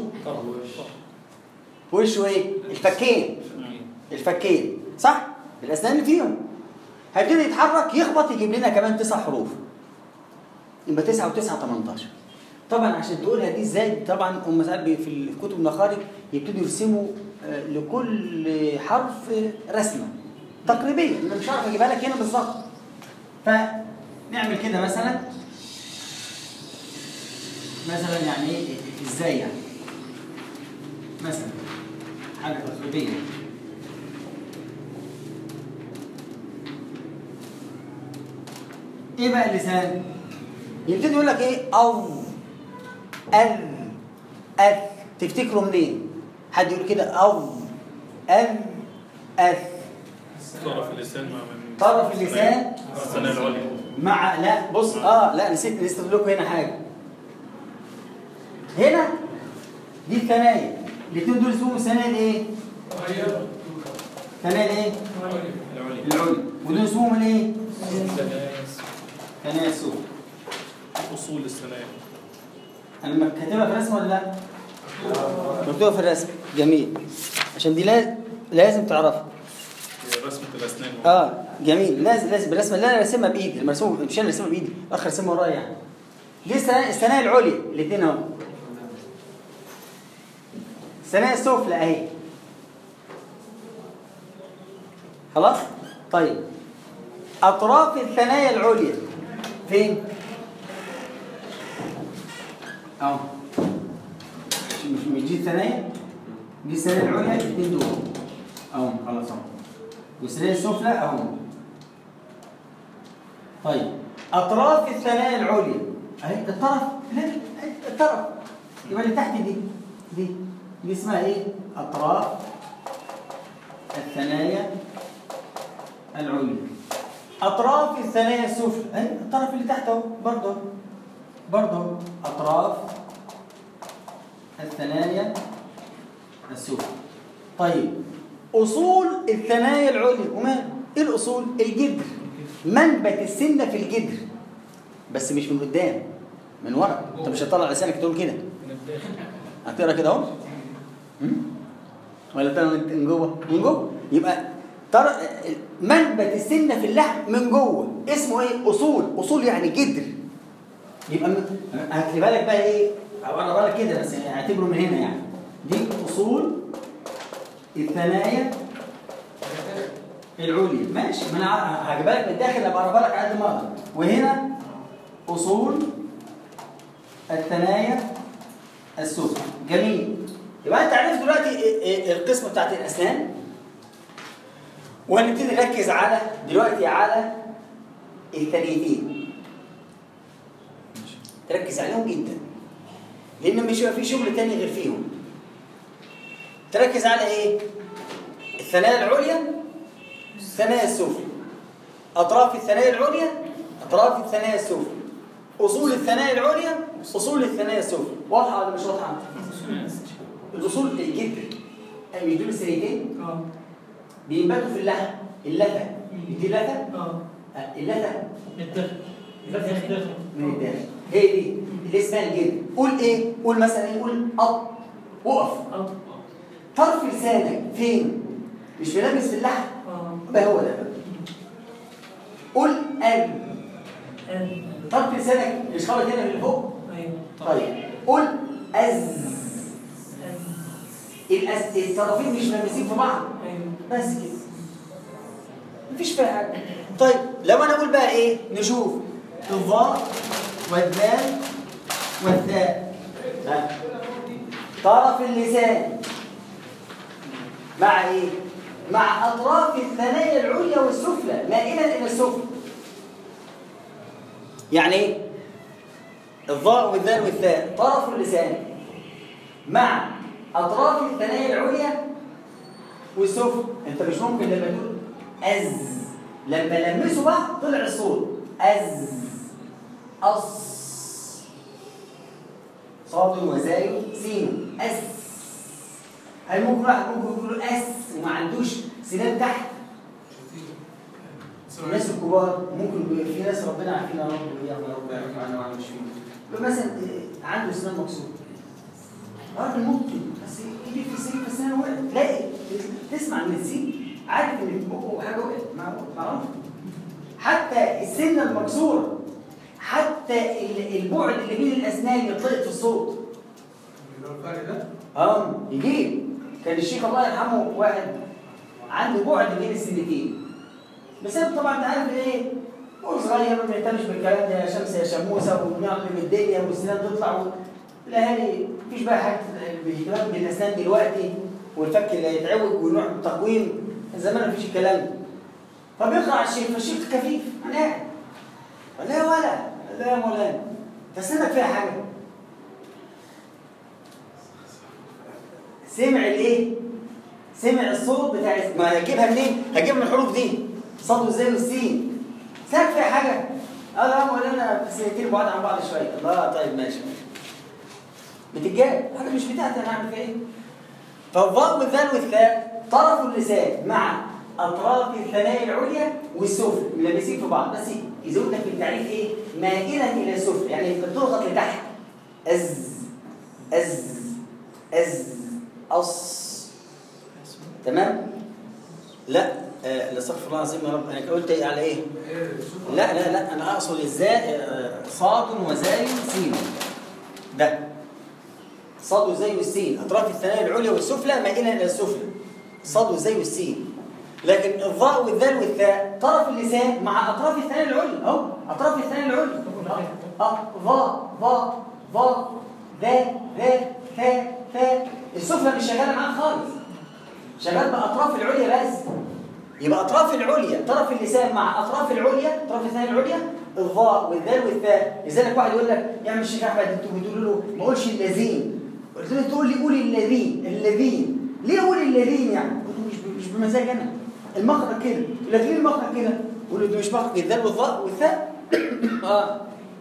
Speaker 2: في وشه ايه الفكين الفكين صح الاسنان اللي فيهم هيبتدي يتحرك يخبط يجيب لنا كمان تسع حروف يبقى 9 و9 18 طبعا عشان تقولها دي ازاي طبعا هم ساعات بي- في ال- في كتب المخارج يبتدوا يرسموا آه، لكل حرف آه، رسمه تقريبيه انا مش عارف اجيبها لك هنا بالظبط فنعمل كده مثلا مثلا يعني ايه ازاي يعني مثلا حاجه تقريبيه ايه بقى اللسان يبتدي يقول لك ايه او ال اث تفتكروا منين حد يقول كده او ال اث
Speaker 1: طرف اللسان مع من
Speaker 2: طرف اللسان
Speaker 1: الثناء العليا
Speaker 2: مع لا بص اه لا نسيت نسيت اقول لكم هنا حاجه هنا دي الثنايا الاثنين دول اسمهم ثنايا الايه؟ ثنايا الايه؟
Speaker 1: العليا
Speaker 2: العليا ودول اسمهم الايه؟
Speaker 1: ثنايا
Speaker 2: ثنايا السفلى
Speaker 1: اصول الثنايا
Speaker 2: انا لما كاتبها في الرسم ولا لا؟ مكتوبه في الرسم جميل عشان دي لازم لازم تعرفها
Speaker 1: هي رسمة الأسنان
Speaker 2: اه جميل لازم لازم الرسمه اللي انا راسمها بايدي لما رسمها مش انا راسمها بايدي الاخ رسمها ورايا يعني دي الثنايا الثنايا العليا الاثنين اهو الثنايا السفلى اهي خلاص طيب اطراف الثنايا العليا فين اهو مش مش مش دي الثنايا دي الثنايا العليا الاثنين دول اهو خلاص اهو والثنايا السفلى اهو طيب اطراف الثنايا العليا اهي الطرف لا أهي الطرف يبقى اللي تحت دي دي دي اسمها ايه اطراف الثنايا العليا اطراف الثنايا السفلى اهي الطرف اللي تحت اهو برضه أهو. برضه أهو. اطراف الثنايا السفلى طيب اصول الثنايا العليا وما ايه الاصول الجدر منبت السنه في الجدر بس مش من قدام من ورا انت مش هتطلع لسانك تقول كده
Speaker 1: من الداخل
Speaker 2: هتقرا كده اهو هم؟ ولا تقرا من من جوه من جوه يبقى ترى منبت السنه في اللحم من جوه اسمه ايه اصول اصول يعني جدر يبقى م- هكتبها لك بقى ايه اقربها لك كده بس اعتبره من هنا يعني دي اصول الثنايا العليا ماشي ما انا ه- هجيبها لك من الداخل ابقى اقربها لك على قد ما اقدر وهنا اصول الثنايا السفلى جميل يبقى انت عرفت دلوقتي إيه- إيه القسم بتاعت الاسنان وهنبتدي نركز على دلوقتي على الثنيتين تركز عليهم جدا لان مش هيبقى في شغل تاني غير فيهم تركز على ايه الثنايا العليا الثنايا السفلى اطراف الثنايا العليا اطراف الثنايا السفلى اصول الثنايا العليا اصول الثنايا السفلى واضحه ولا مش واضحه الاصول الجدر اي مش دول السنتين
Speaker 5: اه
Speaker 2: بينبتوا في اللحم اللثة دي لثة
Speaker 5: اه
Speaker 2: آه، اللثة
Speaker 1: الداخل
Speaker 5: الداخل.
Speaker 2: من الداخل هي دي اللي اسمها الجلد قول ايه قول مثلا ايه قول اب وقف
Speaker 5: اه
Speaker 2: طرف لسانك فين مش ملامس في اللحم
Speaker 5: اه
Speaker 2: يبقى هو ده قول ال
Speaker 5: ال
Speaker 2: طرف لسانك مش خابط هنا من فوق
Speaker 5: ايوه
Speaker 2: طيب قول از
Speaker 5: ال
Speaker 2: الأس... الطرفين مش ملامسين في بعض
Speaker 5: ايوه
Speaker 2: بس كده مفيش فيها حاجه طيب لو انا اقول بقى ايه نشوف الظاء والذال والثاء ها. طرف اللسان مع ايه مع اطراف الثنايا العليا والسفلى مائلا الى السفلى يعني ايه الظاء والذال والثاء طرف اللسان مع اطراف الثنايا العليا والسفلى انت مش ممكن لما تقول از لما لمسوا بعض طلع الصوت از أص صاد وزاي سين أس هل ممكن واحد ممكن يقول له أس وما عندوش سنان تحت الناس الكبار ممكن يبقى في ناس ربنا عارفين يا رب وإياهم يا رب يعرف معانا وعلى المشفين يبقى مثلا إيه، عنده سنان مكسوره راجل ممكن بس يجي في سنين في سنان وقعت تلاقي تسمع من السين عارف ان في بقه حاجه وقعت مع- معروف حتى السنه المكسوره حتى ال- البعد اللي بين الاسنان يطلق في الصوت
Speaker 4: اللي هو الفرق ده
Speaker 2: اه يجيب كان الشيخ الله يرحمه واحد عنده بعد بين السنتين بسبب طبعا انت عارف ايه هو صغير ما بيهتمش بالكلام ده يا شمس يا شموسه ونعمل الدنيا والسنان تطلع و- الاهالي مفيش بقى حاجه باهتمام بالاسنان دلوقتي والفك اللي هيتعوج ونوع تقويم زمان مفيش الكلام ده فبيقرا على الشيخ فالشيخ كفيف انا قاعد لا ولا لا يا مولانا انت سنك فيها حاجه سمع الايه؟ سمع الصوت بتاع ما هجيبها منين؟ هجيبها من الحروف دي صاد والزين والسين سمع فيها حاجه؟ اه لا مولانا بس كتير بعاد عن بعض شويه الله طيب ماشي بتتجاب حاجه مش بتاعتي انا هعمل فيها ايه؟ فالظاء والذال والثاء طرف اللسان مع اطراف الثنايا العليا والسفلى ملبسين في بعض بس يزود لك في التعريف ايه؟ مائلا الى السفلى يعني بتضغط لتحت از از از أص تمام؟ لا آه لا استغفر الله العظيم يا رب انا قلت إيه على ايه؟
Speaker 4: ايه شوف
Speaker 2: لا لا لا انا اقصد الزاء آه، صاد وزاي سين ده صاد وزاي والسين اطراف الثنايا العليا والسفلى مائلا الى السفلى صاد وزاي والسين لكن الظاء والذال والثاء طرف اللسان مع اطراف الثنايا العليا اهو اطراف الثنايا العليا اه ظا ظا ظا ذا ذا ثا ثا السفلى مش شغاله معاك خالص شغال باطراف العليا بس يبقى اطراف العليا طرف اللسان مع اطراف العليا اطراف الثانيه العليا الظاء والذال والثاء لذلك واحد يقول لك يا عم الشيخ احمد انتوا بتقولوا له ما قولش الذين قلت له تقول لي قول الذين الذين ليه اقول الذين يعني قلت له مش ب- مش بمزاج انا المخرج كده يقول لك ليه المخرج كده قول له ده مش مخرج الذال والظاء والثاء اه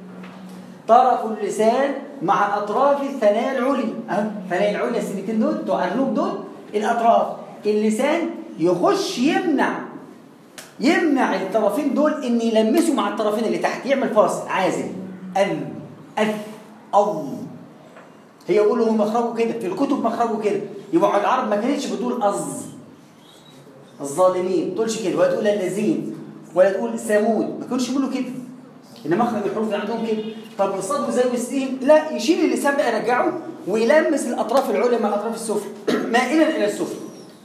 Speaker 2: طرف اللسان مع اطراف الثنايا العليا اهو الثنايا العليا السنتين دول بتوع القلوب دول الاطراف اللسان يخش يمنع يمنع الطرفين دول ان يلمسوا مع الطرفين اللي تحت يعمل فاصل عازل ال اف ال هي يقولوا هو مخرجه كده في الكتب مخرجه كده يبقى العرب ما كانتش بتقول أز الظالمين ما تقولش كده ولا تقول الذين ولا تقول ثمود ما كانوش يقولوا كده ان مخرج الحروف اللي عندهم كده طب الصاد زي والسين لا يشيل اللسان بقى يرجعه ويلمس الاطراف العليا مع الاطراف السفلى مائلا الى السفلى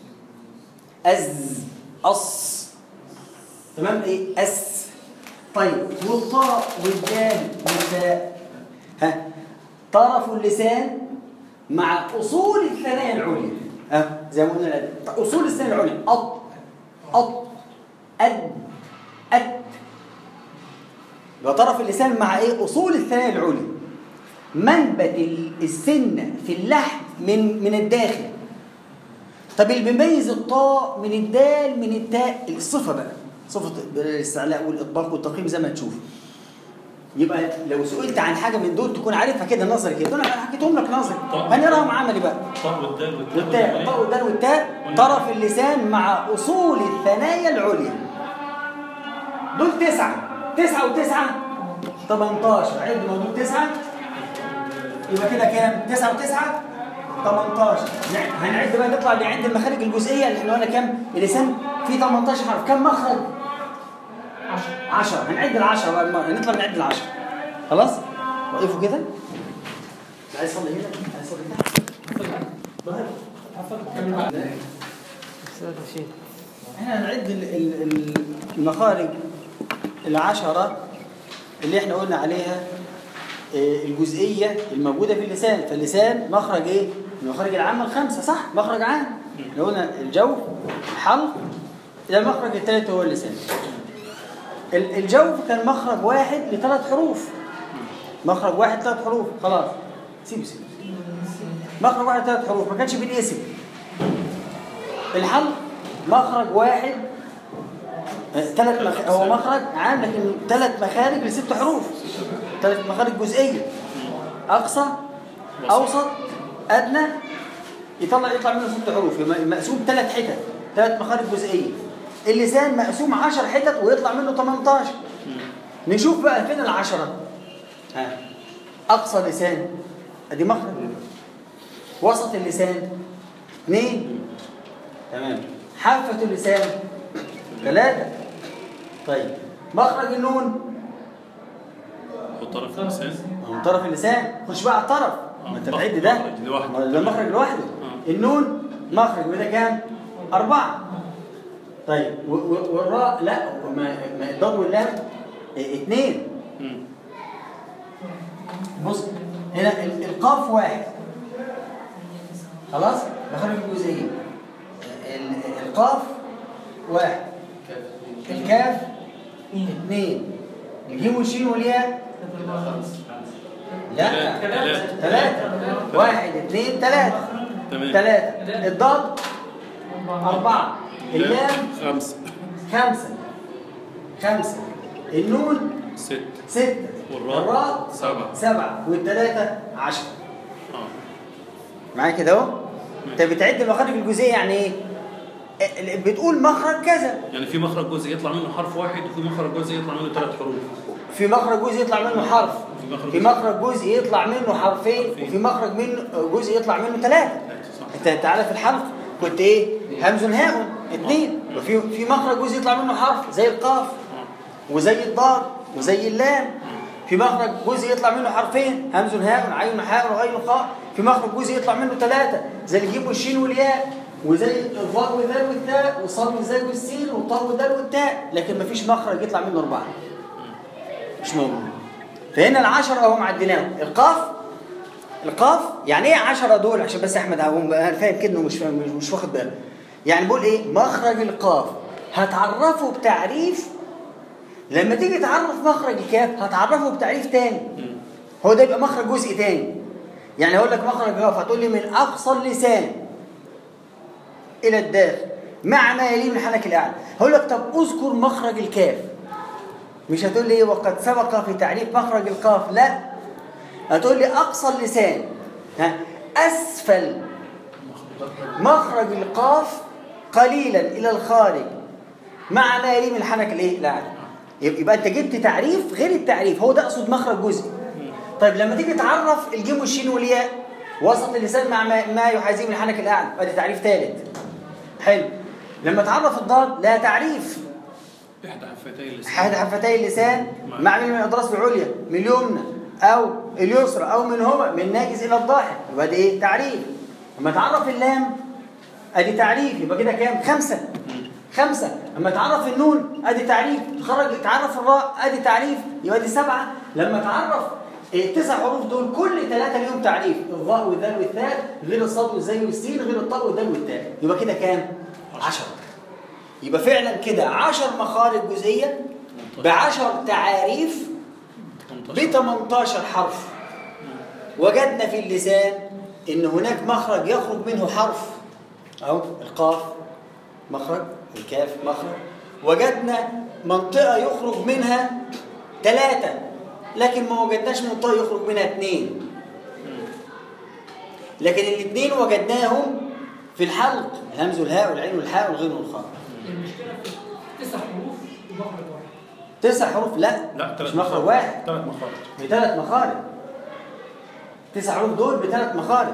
Speaker 2: از اص تمام ايه اس طيب والطاء والدال والتاء ها طرف اللسان مع اصول الثنايا العليا ها زي ما قلنا الأدب. اصول الثنايا العليا أط أط أد أت يبقى طرف اللسان مع ايه اصول الثنايا العليا منبت ال- السنه في اللحم من من الداخل طب اللي بيميز الطاء من الدال من التاء الصفه بقى صفه الاستعلاء والاطباق والتقييم زي ما تشوف يبقى لو سئلت عن حاجه من دول تكون عارفها كده نظري كده دول انا حكيتهم لك نظري
Speaker 1: طب.
Speaker 2: هنقراهم عملي بقى
Speaker 1: الطاء والدال والتاء
Speaker 2: والتاء
Speaker 1: والدال.
Speaker 2: الطاء والدال والتاء طرف اللسان مع اصول الثنايا العليا دول تسعه تسعه وتسعه 18 عد ما دول تسعه يبقى كده كام؟ تسعه وتسعه 18 نع- هنعد بقى نطلع لعند المخارج الجزئيه اللي احنا قلنا كام؟ اللسان فيه 18 حرف كام مخرج؟ 10 هنعد العشرة بقى المرة نطلع نعد العشرة خلاص؟ وقفوا كده عايز يصلي هنا عايز يصلي هنا احنا هنعد ال- ال- ال- المخارج العشرة اللي احنا قلنا عليها آه، الجزئية الموجودة في اللسان فاللسان مخرج ايه؟ المخارج العامة الخمسة صح؟ مخرج عام احنا قلنا الجوف الحلق ده المخرج الثالث هو اللسان ال- الجوف كان مخرج واحد لثلاث حروف مخرج واحد ثلاث حروف خلاص سيبه سيبه مخرج واحد ثلاث حروف ما كانش بالاسم الحلق مخرج واحد ثلاث مخ... هو مخرج عام لكن ثلاث مخارج لست حروف ثلاث مخارج جزئيه اقصى اوسط ادنى يطلع يطلع منه ست حروف يبقى مقسوم ثلاث حتت ثلاث مخارج جزئيه اللسان مقسوم 10 حتت ويطلع منه 18 نشوف بقى فين العشرة ها اقصى لسان ادي مخرج وسط اللسان اثنين تمام حافة اللسان ثلاثة طيب مخرج النون
Speaker 1: وطرف اللسان
Speaker 2: من طرف اللسان خش بقى على الطرف ما انت تعد ده
Speaker 1: مخرج لوحده.
Speaker 2: ما ده مخرج لوحده النون مخرج وده كام؟ أربعة طيب و- و- والراء لا ما ما الضاد واللام اه، اثنين
Speaker 1: مم.
Speaker 2: بص هنا ال- القاف واحد خلاص مخرج الجزئية ال- القاف واحد الكاف اثنين الجيم والشين والياء لا
Speaker 1: ثلاثة.
Speaker 2: ثلاثة واحد اثنين ثلاثة
Speaker 1: تمام.
Speaker 2: ثلاثة الضاد أربعة اللام
Speaker 1: خمسة
Speaker 2: خمسة خمسة النون
Speaker 1: ست
Speaker 2: ستة
Speaker 1: والراء
Speaker 2: الراء
Speaker 1: سبعة.
Speaker 2: سبعة والثلاثة عشرة
Speaker 1: اه
Speaker 2: معايا كده اهو انت بتعد المخارج الجزئية يعني ايه؟ اه، بتقول مخرج كذا
Speaker 1: يعني في مخرج جزء يطلع منه حرف واحد وفي مخرج جزء يطلع منه ثلاث حروف
Speaker 2: في مخرج جزء يطلع منه حرف
Speaker 1: في مخرج
Speaker 2: في
Speaker 1: جزء.
Speaker 2: مخرج جزء يطلع منه حرفين
Speaker 1: حرفين.
Speaker 2: وفي مخرج منه جزء يطلع منه ثلاثة
Speaker 1: صح.
Speaker 2: انت تعالى في الحلق كنت ايه همز هاء اثنين وفي في مخرج جزء يطلع منه حرف زي القاف وزي الضاد وزي اللام في مخرج جزء يطلع منه حرفين همز هاء عين حاء وغين خاء في مخرج جزء يطلع منه ثلاثة زي الجيم والشين والياء وزي الضاء والذال والتاء والصاد والزاي والسين والطاء والدال والتاء لكن ما فيش مخرج يطلع منه أربعة مش موجود فهنا العشرة اهو معديناهم القاف القاف يعني ايه 10 دول عشان بس احمد هو انا فاهم كده انه مش فاهم مش- مش واخد باله يعني بقول ايه مخرج القاف هتعرفه بتعريف لما تيجي تعرف مخرج الكاف هتعرفه بتعريف تاني هو ده يبقى مخرج جزء تاني يعني هقول لك مخرج القاف هتقول لي من اقصى اللسان الى الداخل مع ما يليه من الحنك الاعلى هقول لك طب اذكر مخرج الكاف مش هتقول لي وقد سبق في تعريف مخرج القاف لا هتقول لي اقصى اللسان ها اسفل مخرج القاف قليلا الى الخارج مع ما يليه من الحنك الايه الاعلى يبقى يبقى انت جبت تعريف غير التعريف هو ده اقصد مخرج جزئي طيب لما تيجي تعرف الجيم والشين والياء وسط اللسان مع ما, ما يحاذيه من الحنك الاعلى ادي تعريف ثالث حلو لما تعرف الضاد لا تعريف
Speaker 1: إحدى حفتي اللسان
Speaker 2: حاد حفتي اللسان مع من الاضراس العليا من اليمنى او اليسرى او من هما من ناجز الى الضاحك يبقى دي ايه تعريف لما تعرف اللام ادي تعريف يبقى كده كام خمسه خمسه لما تعرف النون ادي تعريف تخرج تعرف الراء ادي تعريف يبقى دي سبعه لما تعرف التسع حروف دول كل ثلاثه ليهم تعريف الظاء والذال والثاء غير الصاد والزي والسين غير الطاء والدال والتاء يبقى كده كام 10 يبقى فعلا كده 10 مخارج جزئيه ب 10 تعاريف ب 18 حرف وجدنا في اللسان ان هناك مخرج يخرج منه حرف او القاف مخرج الكاف مخرج وجدنا منطقه يخرج منها ثلاثه لكن ما وجدناش منطقه يخرج منها اثنين لكن الاثنين وجدناهم في الحلق الهمز والهاء والعين والحاء والغين والخاء
Speaker 5: المشكله في تسع حروف ومخرج واحد
Speaker 2: تسع حروف لا
Speaker 1: لا
Speaker 2: مش مخرج واحد
Speaker 1: ثلاث مخارج
Speaker 2: بثلاث مخارج تسع حروف دول بثلاث مخارج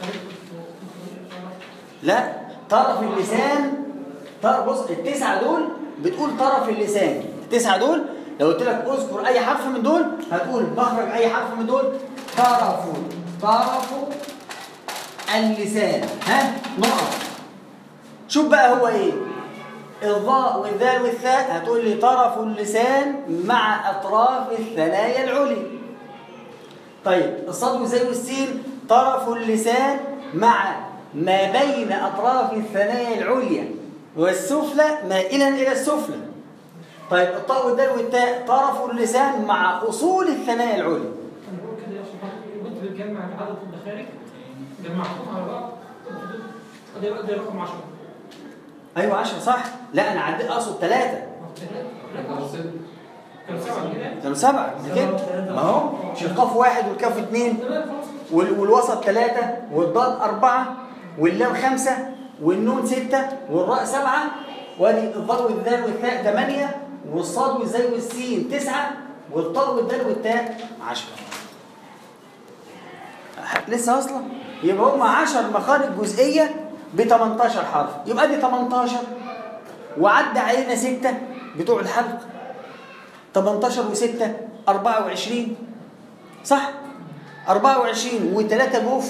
Speaker 2: لا طرف اللسان طرف بص التسعه دول بتقول طرف اللسان التسعه دول لو قلت لك اذكر اي حرف من دول هتقول مخرج اي حرف من دول طرف طرف اللسان ها نقط شوف بقى هو ايه الضاء والذال والثاء هتقول لي طرف اللسان مع اطراف الثنايا العليا طيب الصاد والزاي والسين طرف اللسان مع ما بين اطراف الثنايا العليا والسفلى مائلا الى السفلى طيب الطاء والدال والتاء طرف اللسان مع اصول الثنايا العليا
Speaker 5: انا بقول كده يا شباب كنت بتجمع عدد المخارج جمعتهم على بعض ده ده رقم 10
Speaker 2: ايوه 10 صح لا انا عديت اقصد ثلاثه
Speaker 5: كان سبعه كده
Speaker 2: كانوا سبعه مش كده ما هو مش القاف واحد والكاف اثنين
Speaker 5: تمام خلاص
Speaker 2: وال- والوسط ثلاثة والضاد أربعة واللام خمسة والنون ستة والراء سبعة وادي الضاد والذال والثاء ثمانية والصاد والزاي والسين تسعة والطاء والدال والتاء عشرة لسه أصلا يبقى هم 10 مخارج جزئية ب 18 حرف يبقى دي 18 وعدى علينا ستة بتوع الحلق 18 و6 24 صح 24 و3 جوف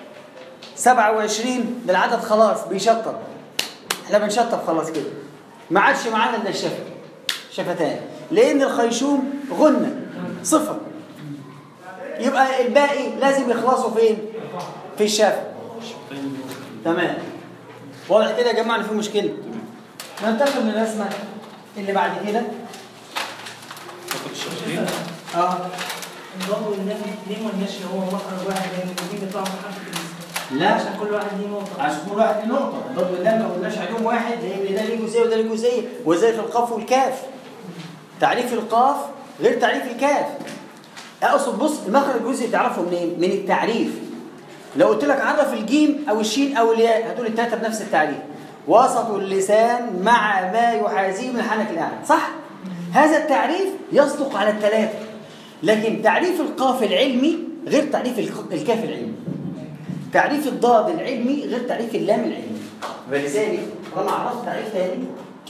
Speaker 2: 27 ده العدد خلاص بيشطب احنا بنشطب خلاص كده ما عادش معانا الا الشفه شفتان لان الخيشوم غنى صفه يبقى الباقي لازم يخلصوا فين في الشفه تمام واضح كده يا جماعه ان في مشكله ننتقل للرسمه اللي بعد كده
Speaker 1: فقط الشفتين
Speaker 2: اه
Speaker 5: الضم والنفي ليه ما قلناش ان هو مخرج واحد لان الاثنين بيطلعوا من حرف الاسم
Speaker 2: لا
Speaker 5: عشان كل واحد ليه نقطه
Speaker 2: عشان كل واحد له نقطة، ضرب اللام ما قلناش عليهم واحد لأن ده ليه جزئية وده ليه جزئية، وزي في القاف والكاف. تعريف القاف غير تعريف الكاف. أقصد بص المخرج الجزئي تعرفه منين؟ من التعريف. لو قلت لك عرف الجيم أو الشين أو الياء هتقول التلاتة بنفس التعريف. وسط اللسان مع ما يحاذيه من الحنك الأعلى، صح؟ هذا التعريف يصدق على الثلاثة. لكن تعريف القاف العلمي غير تعريف الك- الكاف العلمي. تعريف الضاد العلمي غير تعريف اللام العلمي فلذلك طالما عرفت تعريف تاني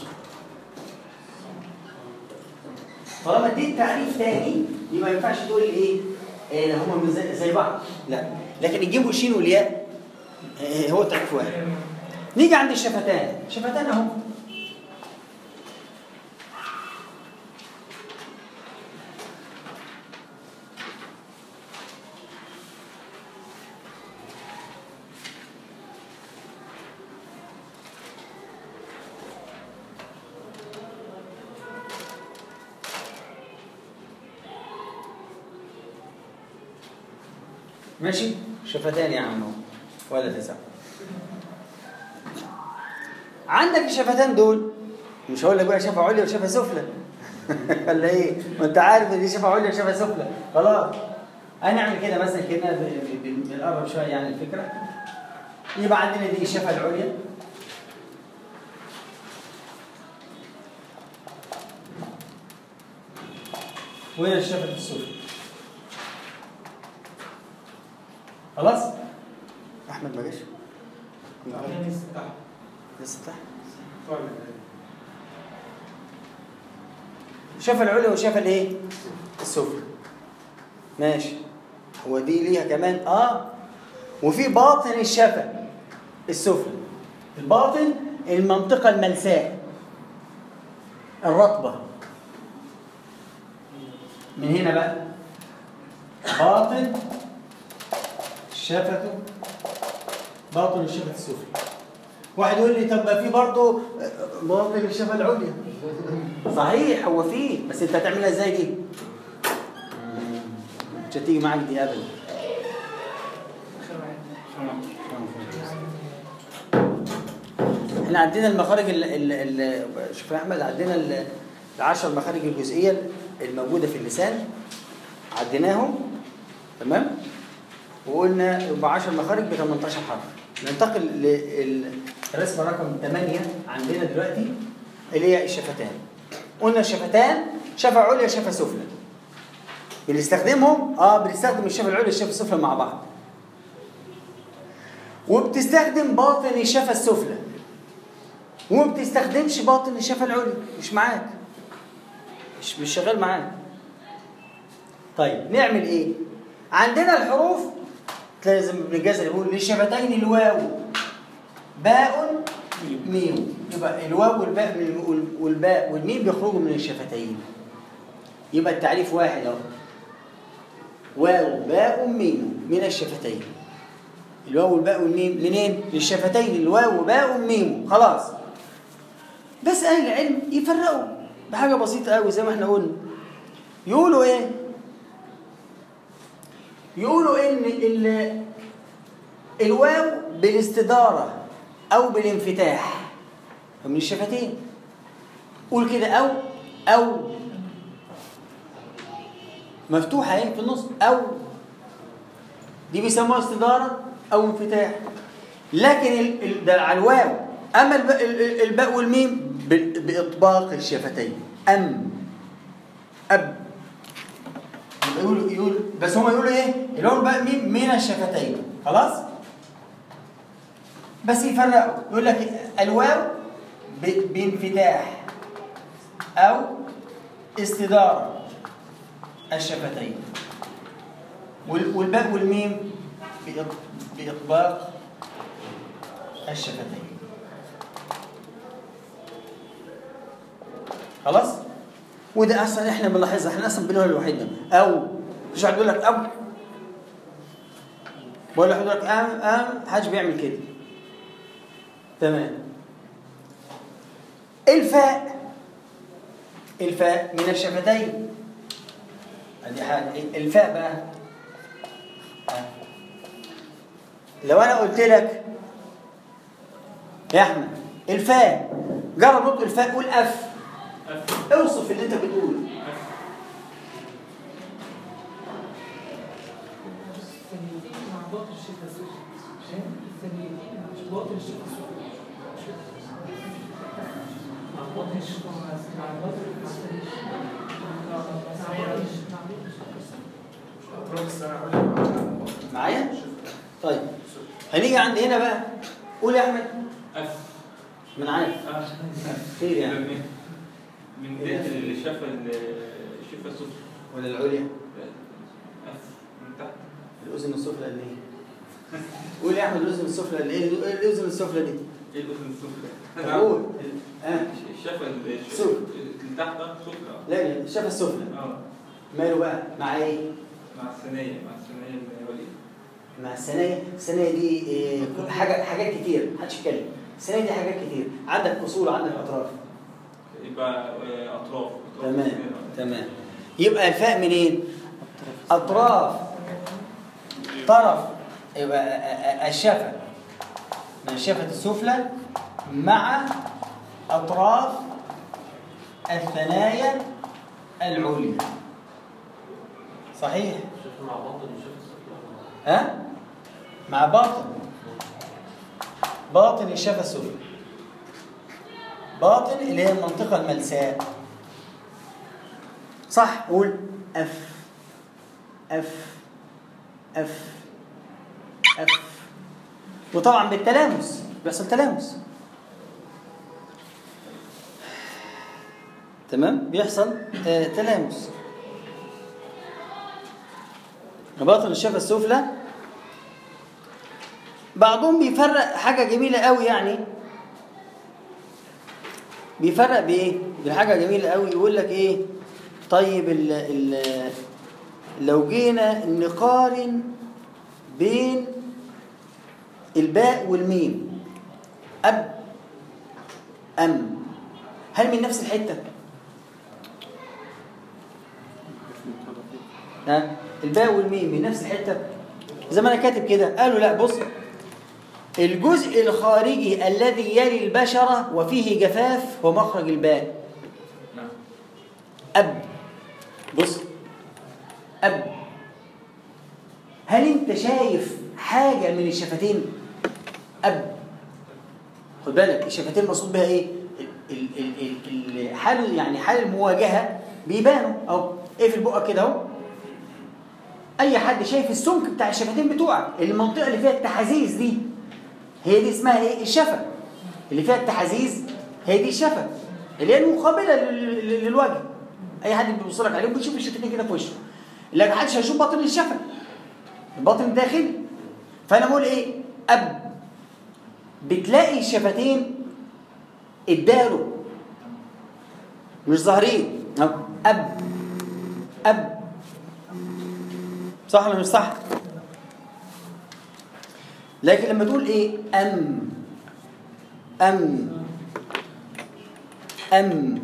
Speaker 2: طالما اديت تعريف تاني يبقى ما ينفعش تقول لي ايه إيه هما من زي, زي بعض لا لكن الجيم والشين والياء إيه هو تعريف واحد نيجي عند الشفتان شفتان اهو ماشي شفتان يا عم أهو. ولا تزعل عندك الشفتان دول مش هقول لك بقى شفه عليا وشفه سفلى ولا ايه؟ ما انت عارف ان دي شفه عليا وشفه سفلى خلاص هنعمل كده مثلا كده ب- ب- ب- بنقرب شويه يعني الفكره يبقى عندنا دي الشفه العليا وهنا الشفه السفلى خلاص؟ احمد ما جاش؟ لسه تحت شاف العليا وشاف الايه؟ السفلى ماشي هو دي ليها كمان اه وفي باطن الشفا السفلى الباطن المنطقة الملساء الرطبة من هنا بقى باطن الشفة باطن الشفة السفلى واحد يقول لي طب ما في برضه باطن الشفة العليا صحيح هو فيه بس انت هتعملها ازاي دي؟ مش هتيجي معاك دي ابدا احنا عندنا المخارج ال ال ال شوف يا احمد عندنا ال- العشر مخارج الجزئيه الموجوده في اللسان عديناهم تمام وقلنا يبقى 10 مخارج ب 18 حرف ننتقل للرسمه رقم 8 عندنا دلوقتي اللي هي الشفتان قلنا الشفتان شفه عليا شفه سفلى بنستخدمهم اه بنستخدم الشفه العليا والشفه السفلى مع بعض وبتستخدم باطن الشفه السفلى وما بتستخدمش باطن الشفه العليا مش معاك مش مش شغال معاك طيب نعمل ايه عندنا الحروف لازم ابن الجزري يقول للشفتين الواو باء ميم يبقى الواو والباء من- والباء والميم بيخرجوا من الشفتين يبقى التعريف واحد اهو واو باء ميم من الشفتين الواو والباء والميم منين؟ للشفتين الواو باء ميم خلاص بس اهل العلم يفرقوا بحاجه بسيطه قوي زي ما احنا قلنا يقولوا ايه؟ يقولوا ان ال- الواو بالاستداره او بالانفتاح من الشفتين قول كده او او مفتوحه اهي في النص او دي بيسموها استداره او انفتاح لكن ال- ال- ده على الواو اما الب- ال- ال- الباء والميم بال- باطباق الشفتين ام اب يقول يقول بس هم يقولوا ايه الواو والباء والميم من الشفتين خلاص بس يفرقوا يقول لك الواو ب- بانفتاح او استداره الشفتين وال- والباء والميم بإط- بإطباق الشفتين خلاص وده اصلا احنا بنلاحظها احنا اصلا بنقولها لوحدنا او مش واحد يقول لك اب ولا واحد يقول لك ام ام حاجه بيعمل كده تمام الفاء الفاء من الشفتين ادي حاجه الفاء بقى آه. لو انا قلت لك يا احمد الفاء جرب نطق الفاء قول اف اوصف اللي انت بتقوله
Speaker 5: الثانيتين مع باطن الشفه السفلى الثانيتين مع باطن الشفه السفلى مع باطن الشفه مع باطن مع الثانيتين مع باطن الشفه مع باطن الشفه السفلى
Speaker 4: أطراف السنة عليها
Speaker 2: معايا طيب هنيجي عند هنا بقى قول يا احمد
Speaker 3: اف
Speaker 2: من عارف خير يعني
Speaker 3: من من بدايه الشفه الشفه السفلى
Speaker 2: ولا العليا
Speaker 3: اف من تحت
Speaker 2: الاذن السفلى اللي هي قول يا احمد الاذن السفلى اللي ايه إيه الاذن السفلى دي
Speaker 3: ايه الاذن السفلى؟
Speaker 2: طب قول اه
Speaker 3: الشفه الش-
Speaker 2: سفلى.
Speaker 3: اللي تحت ده سفلى
Speaker 2: لا لا الشفه السفلى
Speaker 3: اه
Speaker 2: ماله بقى مع ايه
Speaker 3: مع الثانيه مع الثانيه اللي هو الايه؟
Speaker 2: مع الثانيه الثانيه دي إيه كل حاجه حاجات كتير محدش يتكلم الثانيه دي حاجات كتير عندك اصول عندك اطراف
Speaker 3: يبقى آه، اطراف أطراف
Speaker 2: تمام
Speaker 3: كتير.
Speaker 2: تمام يبقى الفاء منين اطراف طرف يبقى أ- أ- الشفه من الشفه السفلى مع اطراف الثنايا العليا صحيح
Speaker 6: شوف مع باطن وشوف السفلى
Speaker 2: ها مع باطن باطن الشفه السفلى باطن اللي هي المنطقه الملساء صح قول اف اف اف اف وطبعا بالتلامس بيحصل تلامس تمام بيحصل آه تلامس باطن الشفه السفلى بعضهم بيفرق حاجه جميله قوي يعني بيفرق بايه بالحاجه جميله قوي يقول لك ايه طيب ال ال لو جينا نقارن بين الباء والميم اب ام هل من نفس الحته ها الباء والميم من نفس الحته زي ما انا كاتب كده قالوا لا بص الجزء الخارجي الذي يلي البشرة وفيه جفاف هو مخرج الباء
Speaker 3: نعم
Speaker 2: أب بص أب هل أنت شايف حاجة من الشفتين أب خد بالك الشفتين المقصود بها إيه ال- ال- ال- ال- حال يعني حال المواجهة بيبانوا أو إيه في البقى كده أهو أي حد شايف السمك بتاع الشفتين بتوعك المنطقة اللي فيها التحازيز دي هي دي اسمها إيه الشفة اللي فيها التحازيز هي دي الشفة اللي هي المقابلة لل- لل- للوجه أي حد بيبص لك عليهم بيشوف الشفتين كده في وشه لكن محدش هيشوف باطن الشفة الباطن الداخلي فأنا بقول إيه أب بتلاقي الشفتين اداله مش ظاهرين أهو. أب أب صح ولا مش صح؟ لكن لما تقول ايه ام ام ام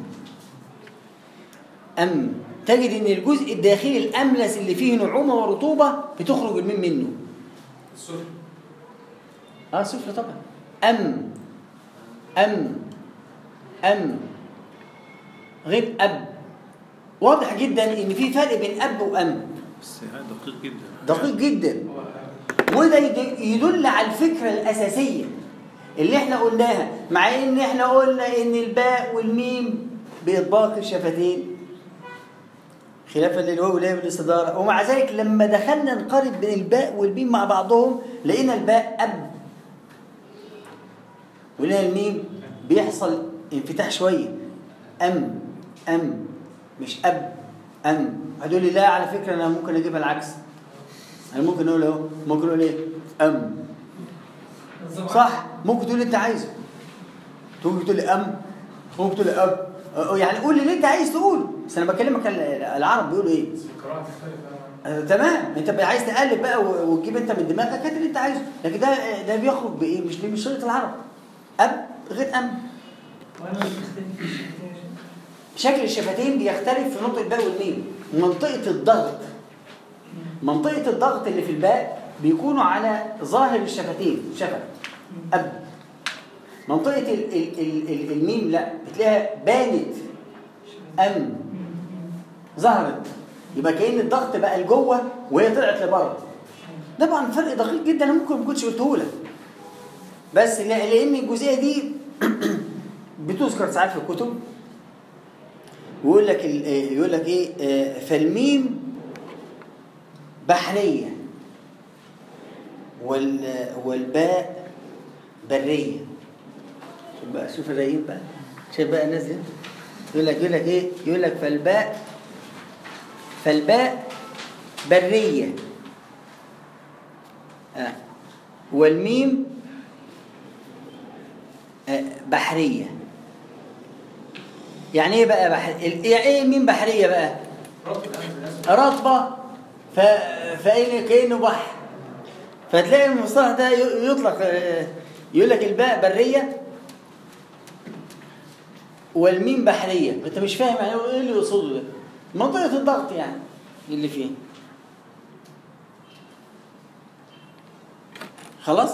Speaker 2: ام تجد ان الجزء الداخلي الاملس اللي فيه نعومه ورطوبه بتخرج الميم منه
Speaker 4: السفلى
Speaker 2: اه سفلى طبعا ام ام ام غير اب واضح جدا ان في فرق بين اب وام
Speaker 1: بس هذا دقيق جدا
Speaker 2: دقيق جدا وده يد- يدل على الفكرة الأساسية اللي احنا قلناها مع ان احنا قلنا ان الباء والميم بإطباق الشفتين خلافا للواو والياء بالاستدارة ومع ذلك لما دخلنا نقارن بين الباء والميم مع بعضهم لقينا الباء أب ولقينا الميم بيحصل انفتاح شوية أم أم مش أب أم هتقول لي لا على فكرة أنا ممكن أجيبها العكس انا ممكن اقول اهو ممكن اقول ايه ام صح ممكن تقول اللي انت عايزه ممكن تقول لي ام ممكن تقول لي اب أه، يعني قول لي اللي انت عايز تقول بس انا بكلمك ال- العرب بيقولوا ايه
Speaker 4: بس القراءة تختلف أوي.
Speaker 2: آه، تمام انت بقى عايز تقلب بقى و- وتجيب انت من دماغك هات اللي انت عايزه لكن ده ده بيخرج بايه مش مش شريط العرب اب غير ام
Speaker 5: وانا اللي بختلف في الشفتين
Speaker 2: شكل الشفتين بيختلف في نطق الباء والميم منطقة الضغط منطقة الضغط اللي في الباء بيكونوا على ظاهر الشفتين شفة أب منطقة ال ال ال ال الميم لا بتلاقيها بانت أم ظهرت يبقى كأن الضغط بقى لجوه وهي طلعت لبره طبعا فرق دقيق جدا انا ممكن ما كنتش قلته لك بس لا- لان الجزئيه دي بتذكر ساعات في الكتب ويقول لك ال- آه، يقول لك ايه آه، فالميم بحريه وال والباء بريه شوف بقى شوف الرايقين بقى شوف بقى الناس دي يقول لك يقول لك ايه يقول لك فالباء فالباء بريه آه. والميم آه، بحريه يعني ايه بقى بحر ال- يعني ايه مين بحريه بقى
Speaker 4: ربط الألف بالأسف.
Speaker 2: رطبه ف... فإن كانه بحر فتلاقي المصطلح ده ي- يطلق آه، يقول لك الباء بريه والميم بحريه انت مش فاهم يعني ايه اللي يقصده ده منطقه الضغط يعني اللي فيه خلاص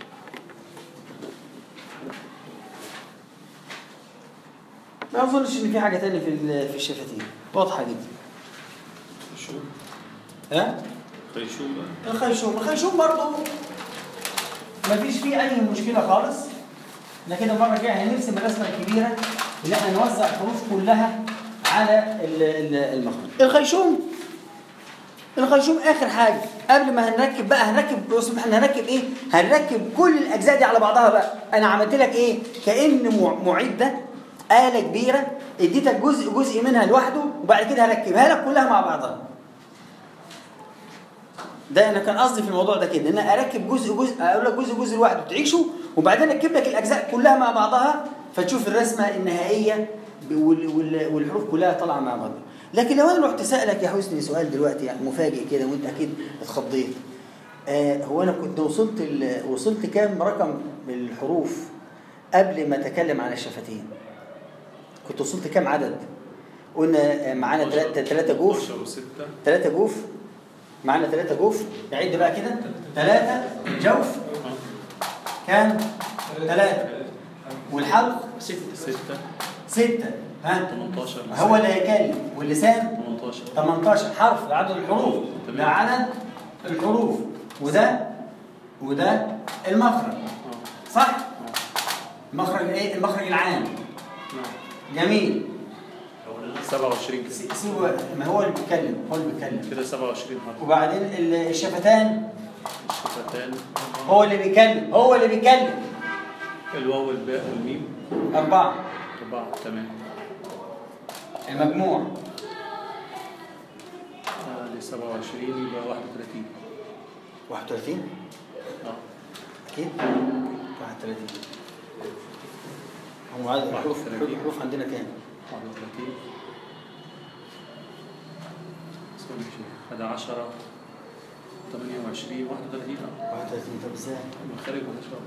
Speaker 2: ما اظنش ان في حاجه تانية في ال- في الشفتين واضحه جدا
Speaker 1: خيشوم
Speaker 2: ها
Speaker 1: خيشوم بقى
Speaker 2: الخيشوم الخيشوم برضه ما فيش فيه اي مشكله خالص احنا كده المره الجايه هنرسم الرسمه الكبيره اللي احنا نوزع الحروف كلها على ال- ال- المخرج الخيشوم الخيشوم اخر حاجه قبل ما هنركب بقى هنركب بص احنا هنركب ايه هنركب كل الاجزاء دي على بعضها بقى انا عملت لك ايه كان مع- معده آلة كبيرة اديتك جزء جزء منها لوحده وبعد كده هركبها لك كلها مع بعضها ده انا كان قصدي في الموضوع ده كده ان انا اركب جزء جزء اقول لك جزء جزء لوحده تعيشه وبعدين اركب لك الاجزاء كلها مع بعضها فتشوف الرسمه النهائيه وال- وال- والحروف كلها طالعه مع بعضها لكن لو انا رحت سالك يا حسني سؤال دلوقتي يعني مفاجئ كده وانت اكيد اتخضيت آه هو انا كنت وصلت ال- وصلت كام رقم بالحروف قبل ما اتكلم عن الشفتين كنت وصلت كام عدد قلنا آه، معانا ثلاثة جوف
Speaker 1: 12 و6
Speaker 2: ثلاثة جوف معانا ثلاثة جوف نعد بقى كده ثلاثة جوف كام؟ ثلاثة والحلق
Speaker 1: ستة ستة
Speaker 2: ستة ها
Speaker 1: 18
Speaker 2: هو اللي هيكلم واللسان
Speaker 1: 18 18
Speaker 2: 18 حرف ده عدد الحروف
Speaker 1: تمام.
Speaker 2: ده عدد الحروف وده وده المخرج
Speaker 1: اه
Speaker 2: صح؟ المخرج ايه؟ المخرج العام
Speaker 1: نعم
Speaker 2: جميل
Speaker 1: 27 كده
Speaker 2: س- سيبه ما هو اللي بيتكلم هو اللي بيتكلم
Speaker 1: كده 27 حرف
Speaker 2: وبعدين ال- الشفتان
Speaker 1: الشفتان
Speaker 2: هو اللي بيتكلم هو اللي بيتكلم
Speaker 1: الواو والباء والميم
Speaker 2: أربعة
Speaker 1: أربعة تمام
Speaker 2: المجموع
Speaker 1: آه، ل 27 يبقى 31
Speaker 2: 31
Speaker 1: اه
Speaker 2: أكيد 31 هو عدد الحروف
Speaker 1: 31.
Speaker 2: الحروف عندنا كام؟
Speaker 1: 31 اسمه شيء هذا 10 28 31 اه
Speaker 2: 31 طب ازاي؟
Speaker 1: المخارج ولا شو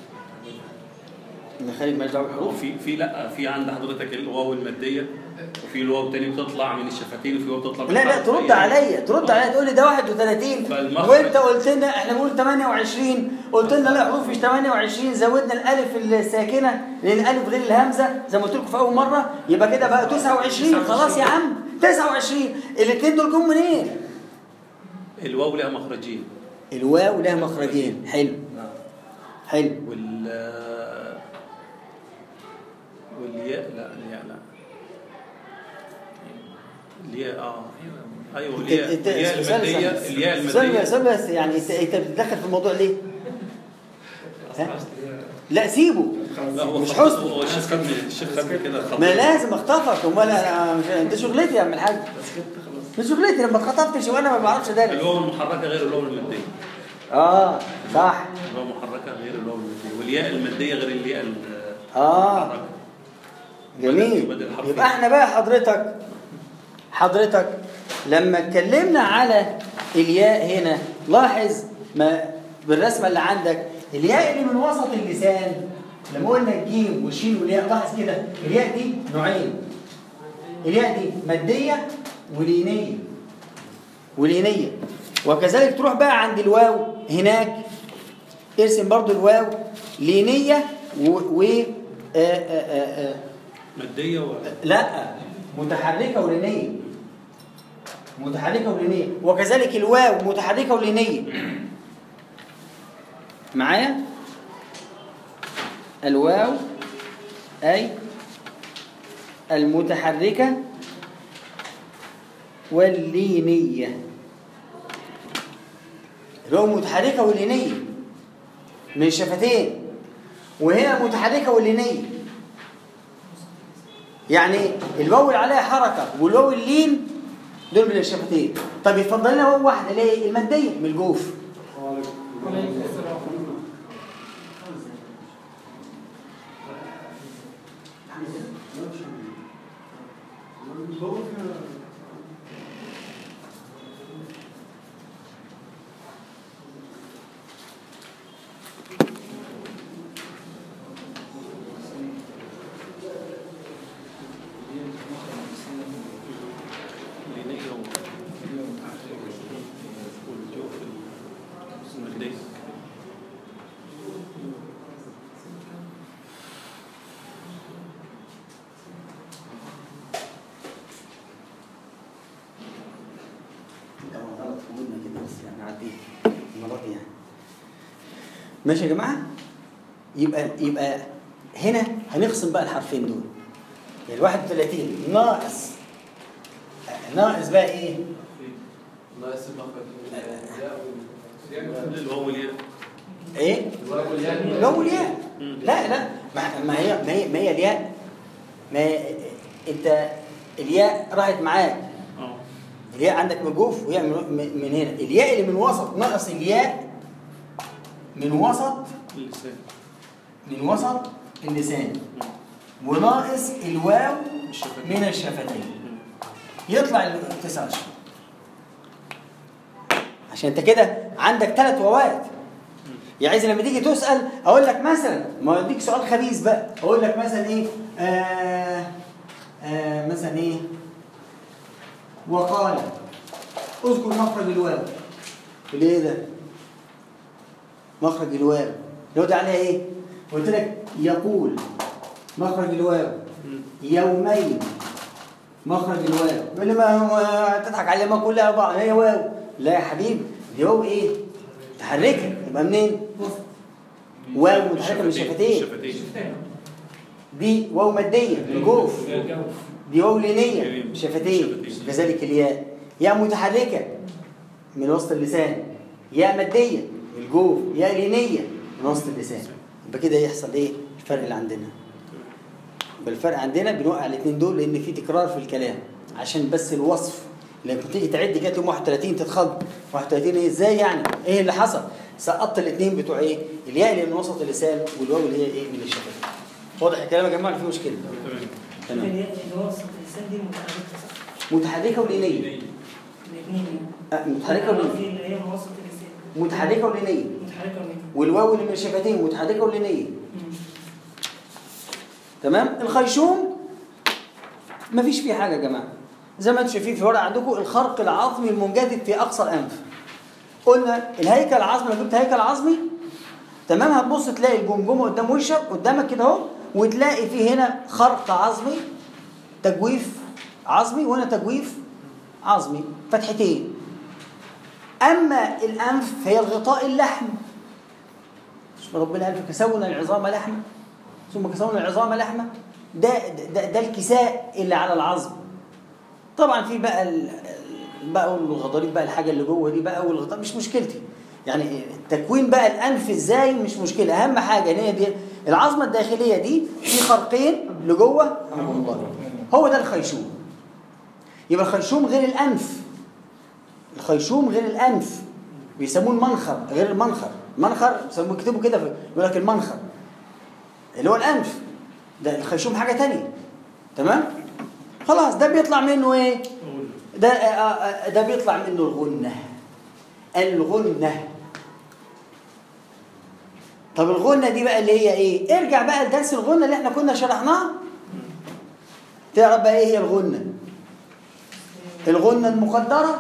Speaker 2: المخارج مالهاش دعوه بالحروف
Speaker 1: في في لا في عند حضرتك الواو الماديه وفي الواو تاني بتطلع من الشفتين وفي واو بتطلع من
Speaker 2: لا لا
Speaker 1: الحرف.
Speaker 2: ترد
Speaker 1: هي-
Speaker 2: عليا ترد عليا تقول لي ده 31
Speaker 1: فالمخرج-
Speaker 2: وانت قلت لنا احنا بنقول 28 قلت لنا لا حروف مش 28 زودنا الالف الساكنه لان الالف غير الهمزه زي ما قلت لكم في اول مره يبقى كده بقى 29 خلاص يا عم 29 الاثنين دول جم منين؟
Speaker 1: الواو لها مخرجين
Speaker 2: الواو لها مخرجين حلو حلو
Speaker 1: وال والياء لا الياء لا الياء اه ايوه
Speaker 2: انت
Speaker 1: الياء
Speaker 2: انت
Speaker 1: الياء الماديه الياء
Speaker 2: استنى
Speaker 1: الماديه
Speaker 2: استنى بس يعني انت انت بتتدخل في الموضوع ليه؟ ها؟ لا سيبه
Speaker 1: لا هو
Speaker 2: مش
Speaker 1: خط-
Speaker 2: حسن.
Speaker 1: هو الشيخ خد الشيخ خد كده خط
Speaker 2: ما لازم اخطفك امال انا مش انت شغلتي يا عم الحاج مش شغلتي لما اتخطفتش وانا ما بعرفش ادرس
Speaker 1: الواو المحركه غير الواو الماديه
Speaker 2: اه صح
Speaker 1: الواو المحركه غير الواو الماديه والياء الماديه غير الياء ال-
Speaker 2: اه
Speaker 1: المحركه
Speaker 2: جميل
Speaker 1: بدل حرفين.
Speaker 2: يبقى احنا بقى حضرتك حضرتك لما اتكلمنا على الياء هنا لاحظ ما بالرسمه اللي عندك الياء اللي من وسط اللسان لما قلنا الجيم والشين والياء لاحظ كده الياء دي نوعين الياء دي ماديه ولينيه ولينيه وكذلك تروح بقى عند الواو هناك ارسم برضو الواو لينيه و, و آه آه آه
Speaker 1: ماديه و...
Speaker 2: لا متحركة ولينية متحركة ولينية وكذلك الواو متحركة ولينية معايا الواو أي المتحركة واللينية الواو متحركة واللينية من الشفتين وهنا متحركة واللينية يعني الواو اللي عليها حركة والواو اللين دول من الشفتين طب يفضل لنا واو واحدة ليه المادية من الجوف
Speaker 5: عليكم السلام
Speaker 1: لينيه و... والجوف الماديه
Speaker 2: ماشي يا جماعة يبقى يبقى هنا هنقسم بقى الحرفين دول يعني ال 31 ناقص ناقص بقى ايه؟
Speaker 3: ناقص المخرج
Speaker 1: الواو والياء
Speaker 2: ايه؟ الواو الياء
Speaker 1: مم.
Speaker 2: لا لا ما ما هي ما هي ما هي الياء ما هي انت الياء راحت معاك
Speaker 1: اه
Speaker 2: الياء عندك من جوف وياء من, من من هنا الياء اللي من وسط ناقص الياء من وسط
Speaker 1: اللسان
Speaker 2: من وسط اللسان وناقص الواو
Speaker 1: الشفتين.
Speaker 2: من الشفتين يطلع ال 29 عشان انت كده عندك ثلاث واوات يعني عايز لما تيجي تسال اقول لك مثلا ما اديك سؤال خبيث بقى اقول لك مثلا ايه آه آه مثلا ايه وقال اذكر مخرج الواو اللي ايه ده مخرج الواو لو ده عليها ايه قلت لك يقول مخرج الواو
Speaker 1: مم.
Speaker 2: يومين مخرج الواو يقول لي ما هو تضحك على ما كلها بعض هي واو لا يا حبيبي دي واو ايه متحركه يبقى منين واو متحركه من الشفتين
Speaker 1: الشفتين
Speaker 2: دي واو ماديه الجوف
Speaker 5: الجوف
Speaker 2: دي واو لينيه شفتين
Speaker 1: شفتين.
Speaker 2: كذلك الياء ياء متحركه من وسط اللسان ياء ماديه الجوف ياء لينيه من وسط اللسان يبقى كده يحصل ايه الفرق اللي عندنا يبقى الفرق عندنا بنوقع الاثنين دول لان في تكرار في الكلام عشان بس الوصف لما تيجي تعد كده تقوم 31 تتخض 31 ايه ازاي يعني ايه اللي حصل سقطت الاثنين بتوع ايه الياء اللي من وسط اللسان والواو اللي هي ايه من الشفتين واضح الكلام يا جماعه اللي فيه مشكله
Speaker 1: تمام
Speaker 2: تمام
Speaker 7: اللي هو وسط اللسان دي متحركة صح؟
Speaker 2: متحركه ولينيه
Speaker 7: الاثنين
Speaker 2: آه، متحركه ولينيه
Speaker 7: في اللي هي من وسط اللسان
Speaker 2: متحركه ولينيه
Speaker 7: متحركة وليه؟
Speaker 2: والواو اللي من الشفتين متحركه ولينيه تمام الخيشوم مفيش فيه حاجه يا جماعه زي ما انتم شايفين في ورقه عندكم الخرق العظمي المنجذب في اقصى الانف قلنا الهيكل العظمي لو جبت هيكل عظمي تمام هتبص تلاقي الجمجمه قدام وشك قدامك كده اهو وتلاقي فيه هنا خرق عظمي تجويف عظمي وهنا تجويف عظمي فتحتين اما الانف فهي الغطاء اللحم مش ربنا قال فكسونا العظام لحما ثم كسونا العظام لحما ده ده, ده الكساء اللي على العظم طبعا في بقى ال- بقى الغضاريف بقى الحاجه اللي جوه دي بقى والغطاء مش مشكلتي يعني تكوين بقى الانف ازاي مش مشكله اهم حاجه ان هي دي العظمه الداخليه دي في خرقين لجوه رحمه الله هو ده الخيشوم يبقى الخيشوم غير الانف الخيشوم غير الانف بيسموه المنخر غير المنخر منخر بيسموه يكتبوا كده في- يقول لك المنخر اللي هو الانف ده الخيشوم حاجه تانية تمام خلاص ده بيطلع منه ايه ده آه، آه، ده بيطلع منه الغنه الغنه طب الغنه دي بقى اللي هي ايه ارجع بقى لدرس الغنه اللي احنا كنا شرحناه تعرف بقى ايه هي الغنه الغنه المقدره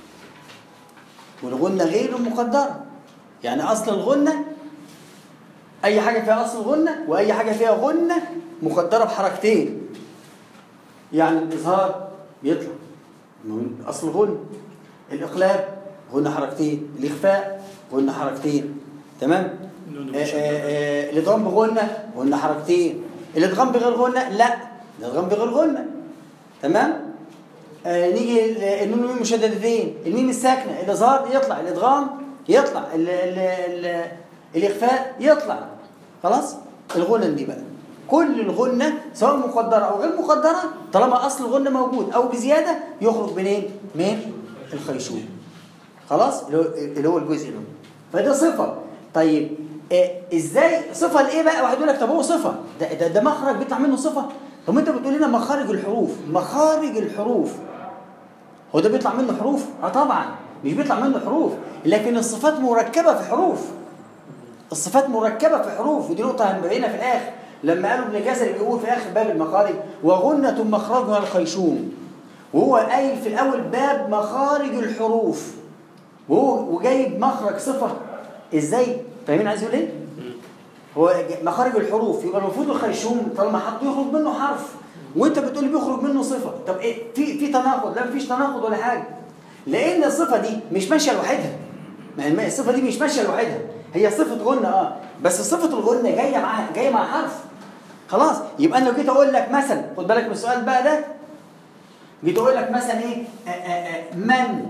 Speaker 2: والغنه غير المقدره يعني اصل الغنه اي حاجه فيها اصل غنه واي حاجه فيها غنه مقدره بحركتين يعني الاظهار بيطلع من اصل غنه الاقلاب غنه حركتين الاخفاء غنه حركتين تمام آه، آه، آه، الادغام بغنه غنه حركتين الادغام بغير غنه لا الادغام بغير غنه تمام آه، نيجي ال- النون والميم مشددتين الميم الساكنه الاظهار يطلع الادغام يطلع ال ال ال الاخفاء يطلع خلاص الغنى دي بقى كل الغنة سواء مقدرة أو غير مقدرة طالما أصل الغنة موجود أو بزيادة يخرج منين؟ من الخيشوم خلاص اللي هو اللي هو الجزء ده فده صفة طيب إيه ازاي صفة لايه بقى واحد يقول لك طب هو صفة ده, ده ده مخرج بيطلع منه صفة طب انت بتقول لنا مخارج الحروف مخارج الحروف هو ده بيطلع منه حروف اه طبعا مش بيطلع منه حروف لكن الصفات مركبة في حروف الصفات مركبة في حروف ودي نقطة هنبينها في الآخر لما قالوا ابن جزري بيقول في آخر باب المخارج وغنة مخرجها الخيشوم وهو قايل في الأول باب مخارج الحروف وهو وجايب مخرج صفة ازاي؟ فاهمين عايز يقول ايه؟ هو ج- مخارج الحروف يبقى المفروض الخيشوم طالما حط يخرج منه حرف وانت بتقول بيخرج منه صفة طب ايه في في تناقض لا مفيش تناقض ولا حاجة لأن الصفة دي مش ماشية لوحدها ما هي الصفة دي مش ماشية لوحدها هي صفة غنة اه بس صفة الغنة جاية معاها جاية مع حرف خلاص يبقى انا لو جيت اقول لك مثلا خد بالك من السؤال بقى ده جيت اقول لك مثلا ايه آآ آآ من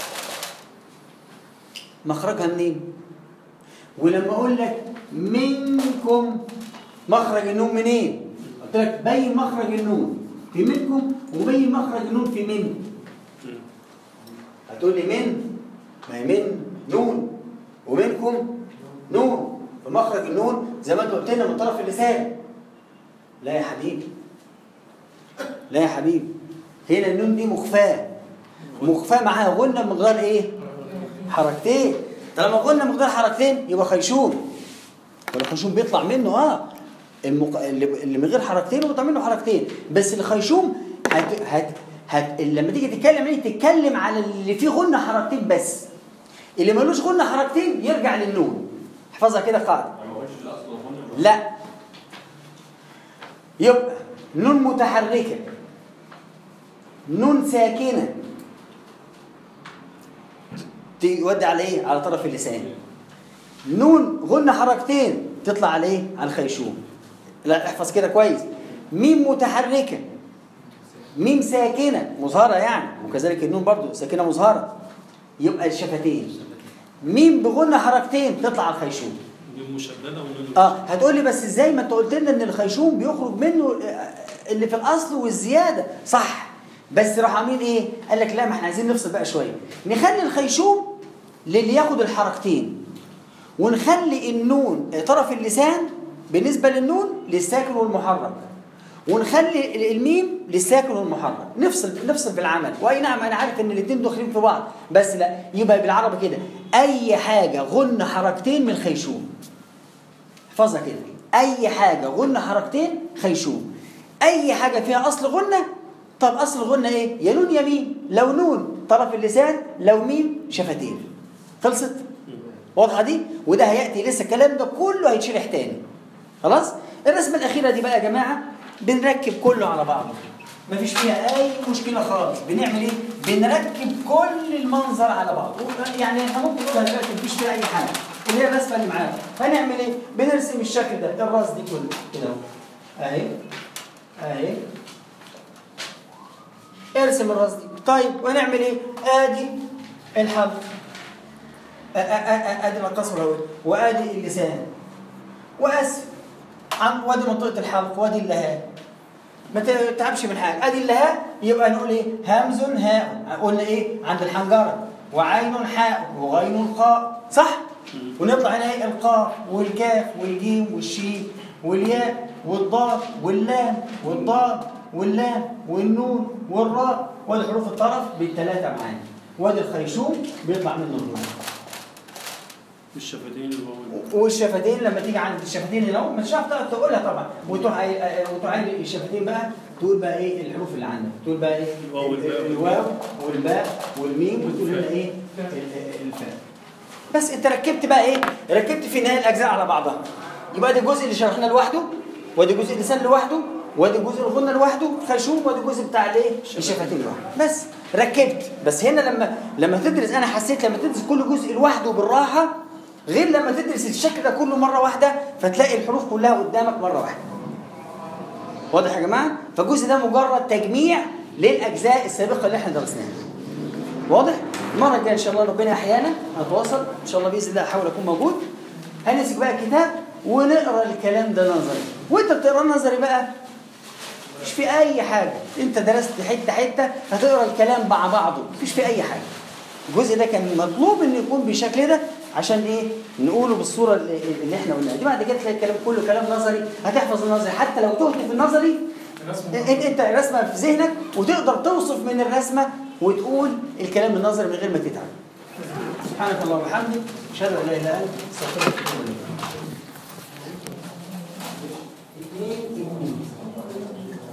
Speaker 2: مخرجها منين ولما اقول لك منكم مخرج النون منين قلت لك بين مخرج النون في منكم وبين مخرج النون في من هتقول لي من ما هي من نون ومنكم نون فمخرج النون زي ما انت قلت لنا من طرف اللسان لا يا حبيبي لا يا حبيبي هنا النون دي مخفاه مخفاه معاها غنه بمقدار ايه حركتين طالما غنه بمقدار حركتين يبقى خيشوم والخيشوم بيطلع منه اه المق... اللي اللي من غير حركتين بيطلع منه حركتين بس الخيشوم هت... هت... هت... لما تيجي تتكلم عليه تتكلم على اللي فيه غنه حركتين بس اللي ملوش غنه حركتين يرجع للنون احفظها كده قاعده
Speaker 3: ما اقولش الاصل والغنى
Speaker 2: لا يبقى نون متحركة نون ساكنة تودي على ايه؟ على طرف اللسان نون غنة حركتين تطلع على ايه؟ على الخيشوم لا احفظ كده كويس ميم متحركة ميم ساكنة مظهرة يعني وكذلك النون برضو ساكنة مظهرة يبقى الشفتين ميم بغنة حركتين تطلع على الخيشوم
Speaker 1: نون مشدده ونون
Speaker 2: اه هتقول لي بس ازاي ما انت قلت لنا ان الخيشوم بيخرج منه اللي في الاصل والزياده صح بس راح عاملين ايه قال لك لا ما احنا عايزين نفصل بقى شويه نخلي الخيشوم للي ياخد الحركتين ونخلي النون طرف اللسان بالنسبه للنون للساكن والمحرك ونخلي الميم للساكن والمحرك نفصل نفصل بالعمل واي نعم انا عارف ان الاثنين داخلين في بعض بس لا يبقى بالعربي كده اي حاجه غن حركتين من خيشوم احفظها كده اي حاجه غنه حركتين خيشوم اي حاجه فيها اصل غنه طب اصل غنه ايه يا نون يا ميم لو نون طرف اللسان لو ميم شفتين خلصت واضحه دي وده هياتي لسه الكلام ده كله هيتشرح تاني خلاص الرسمه الاخيره دي بقى يا جماعه بنركب كله على بعضه مفيش فيها اي مشكله خالص بنعمل ايه بنركب كل المنظر على بعضه يعني احنا ممكن نقول دلوقتي مفيش فيها اي حاجه اللي هي الرسمه اللي معانا هنعمل ايه بنرسم الشكل ده الراس دي كله كده اهو اهي اهي ارسم الراس دي طيب ونعمل ايه ادي الحلق آ- آ- آ- ادي القصر اهو وادي اللسان واسف عن وادي منطقه الحلق وادي اللهاء ما تتعبش من حاجه ادي اللهاء يبقى نقول ايه همز هاء قلنا ايه عند الحنجره وعين حاء وغين خاء صح ونطلع هنا ايه القاف والكاف والجيم والشين والياء والضاد واللام والضاد واللام والنون والراء وادي حروف الطرف بالثلاثه معانا وادي الخيشوم بيطلع منه النون
Speaker 1: الشفتين الواو
Speaker 2: والشفتين لما تيجي عند الشفتين هنا ما مش هتعرف تقولها طبعا وتروح عاي- وتروح عايل الشفتين بقى تقول بقى ايه الحروف اللي عندك تقول بقى ايه
Speaker 1: الواو والباء
Speaker 2: الواو والباء والميم وتقول هنا ايه ال- الفاء بس انت ركبت بقى ايه ركبت في نهايه الاجزاء على بعضها يبقى ده الجزء اللي شرحناه لوحده وادي جزء اللسان لوحده وادي جزء الغنه لوحده خشوم وادي الجزء بتاع الايه الشفتين لوحده بس ركبت بس هنا لما لما تدرس انا حسيت لما تدرس كل جزء لوحده بالراحه غير لما تدرس الشكل ده كله مره واحده فتلاقي الحروف كلها قدامك مره واحده واضح يا جماعه فالجزء ده مجرد تجميع للاجزاء السابقه اللي احنا درسناها واضح المره الجايه ان شاء الله ربنا احيانا هنتواصل ان شاء الله باذن الله احاول اكون موجود هنمسك بقى الكتاب ونقرا الكلام ده نظري وانت بتقرا نظري بقى مش في اي حاجه انت درست حته حته هتقرا الكلام مع بعضه مفيش في اي حاجه الجزء ده كان مطلوب انه يكون بالشكل ده عشان ايه نقوله بالصوره اللي, اللي احنا قلناها دي بعد كده تلاقي الكلام كله كلام نظري هتحفظ النظري حتى لو تهت في النظري انت انت رسمه في ذهنك وتقدر توصف من الرسمه وتقول الكلام النظري من غير ما تتعب سبحانك اللهم وبحمدك اشهد ان لا اله الا انت استغفرك واتوب اليك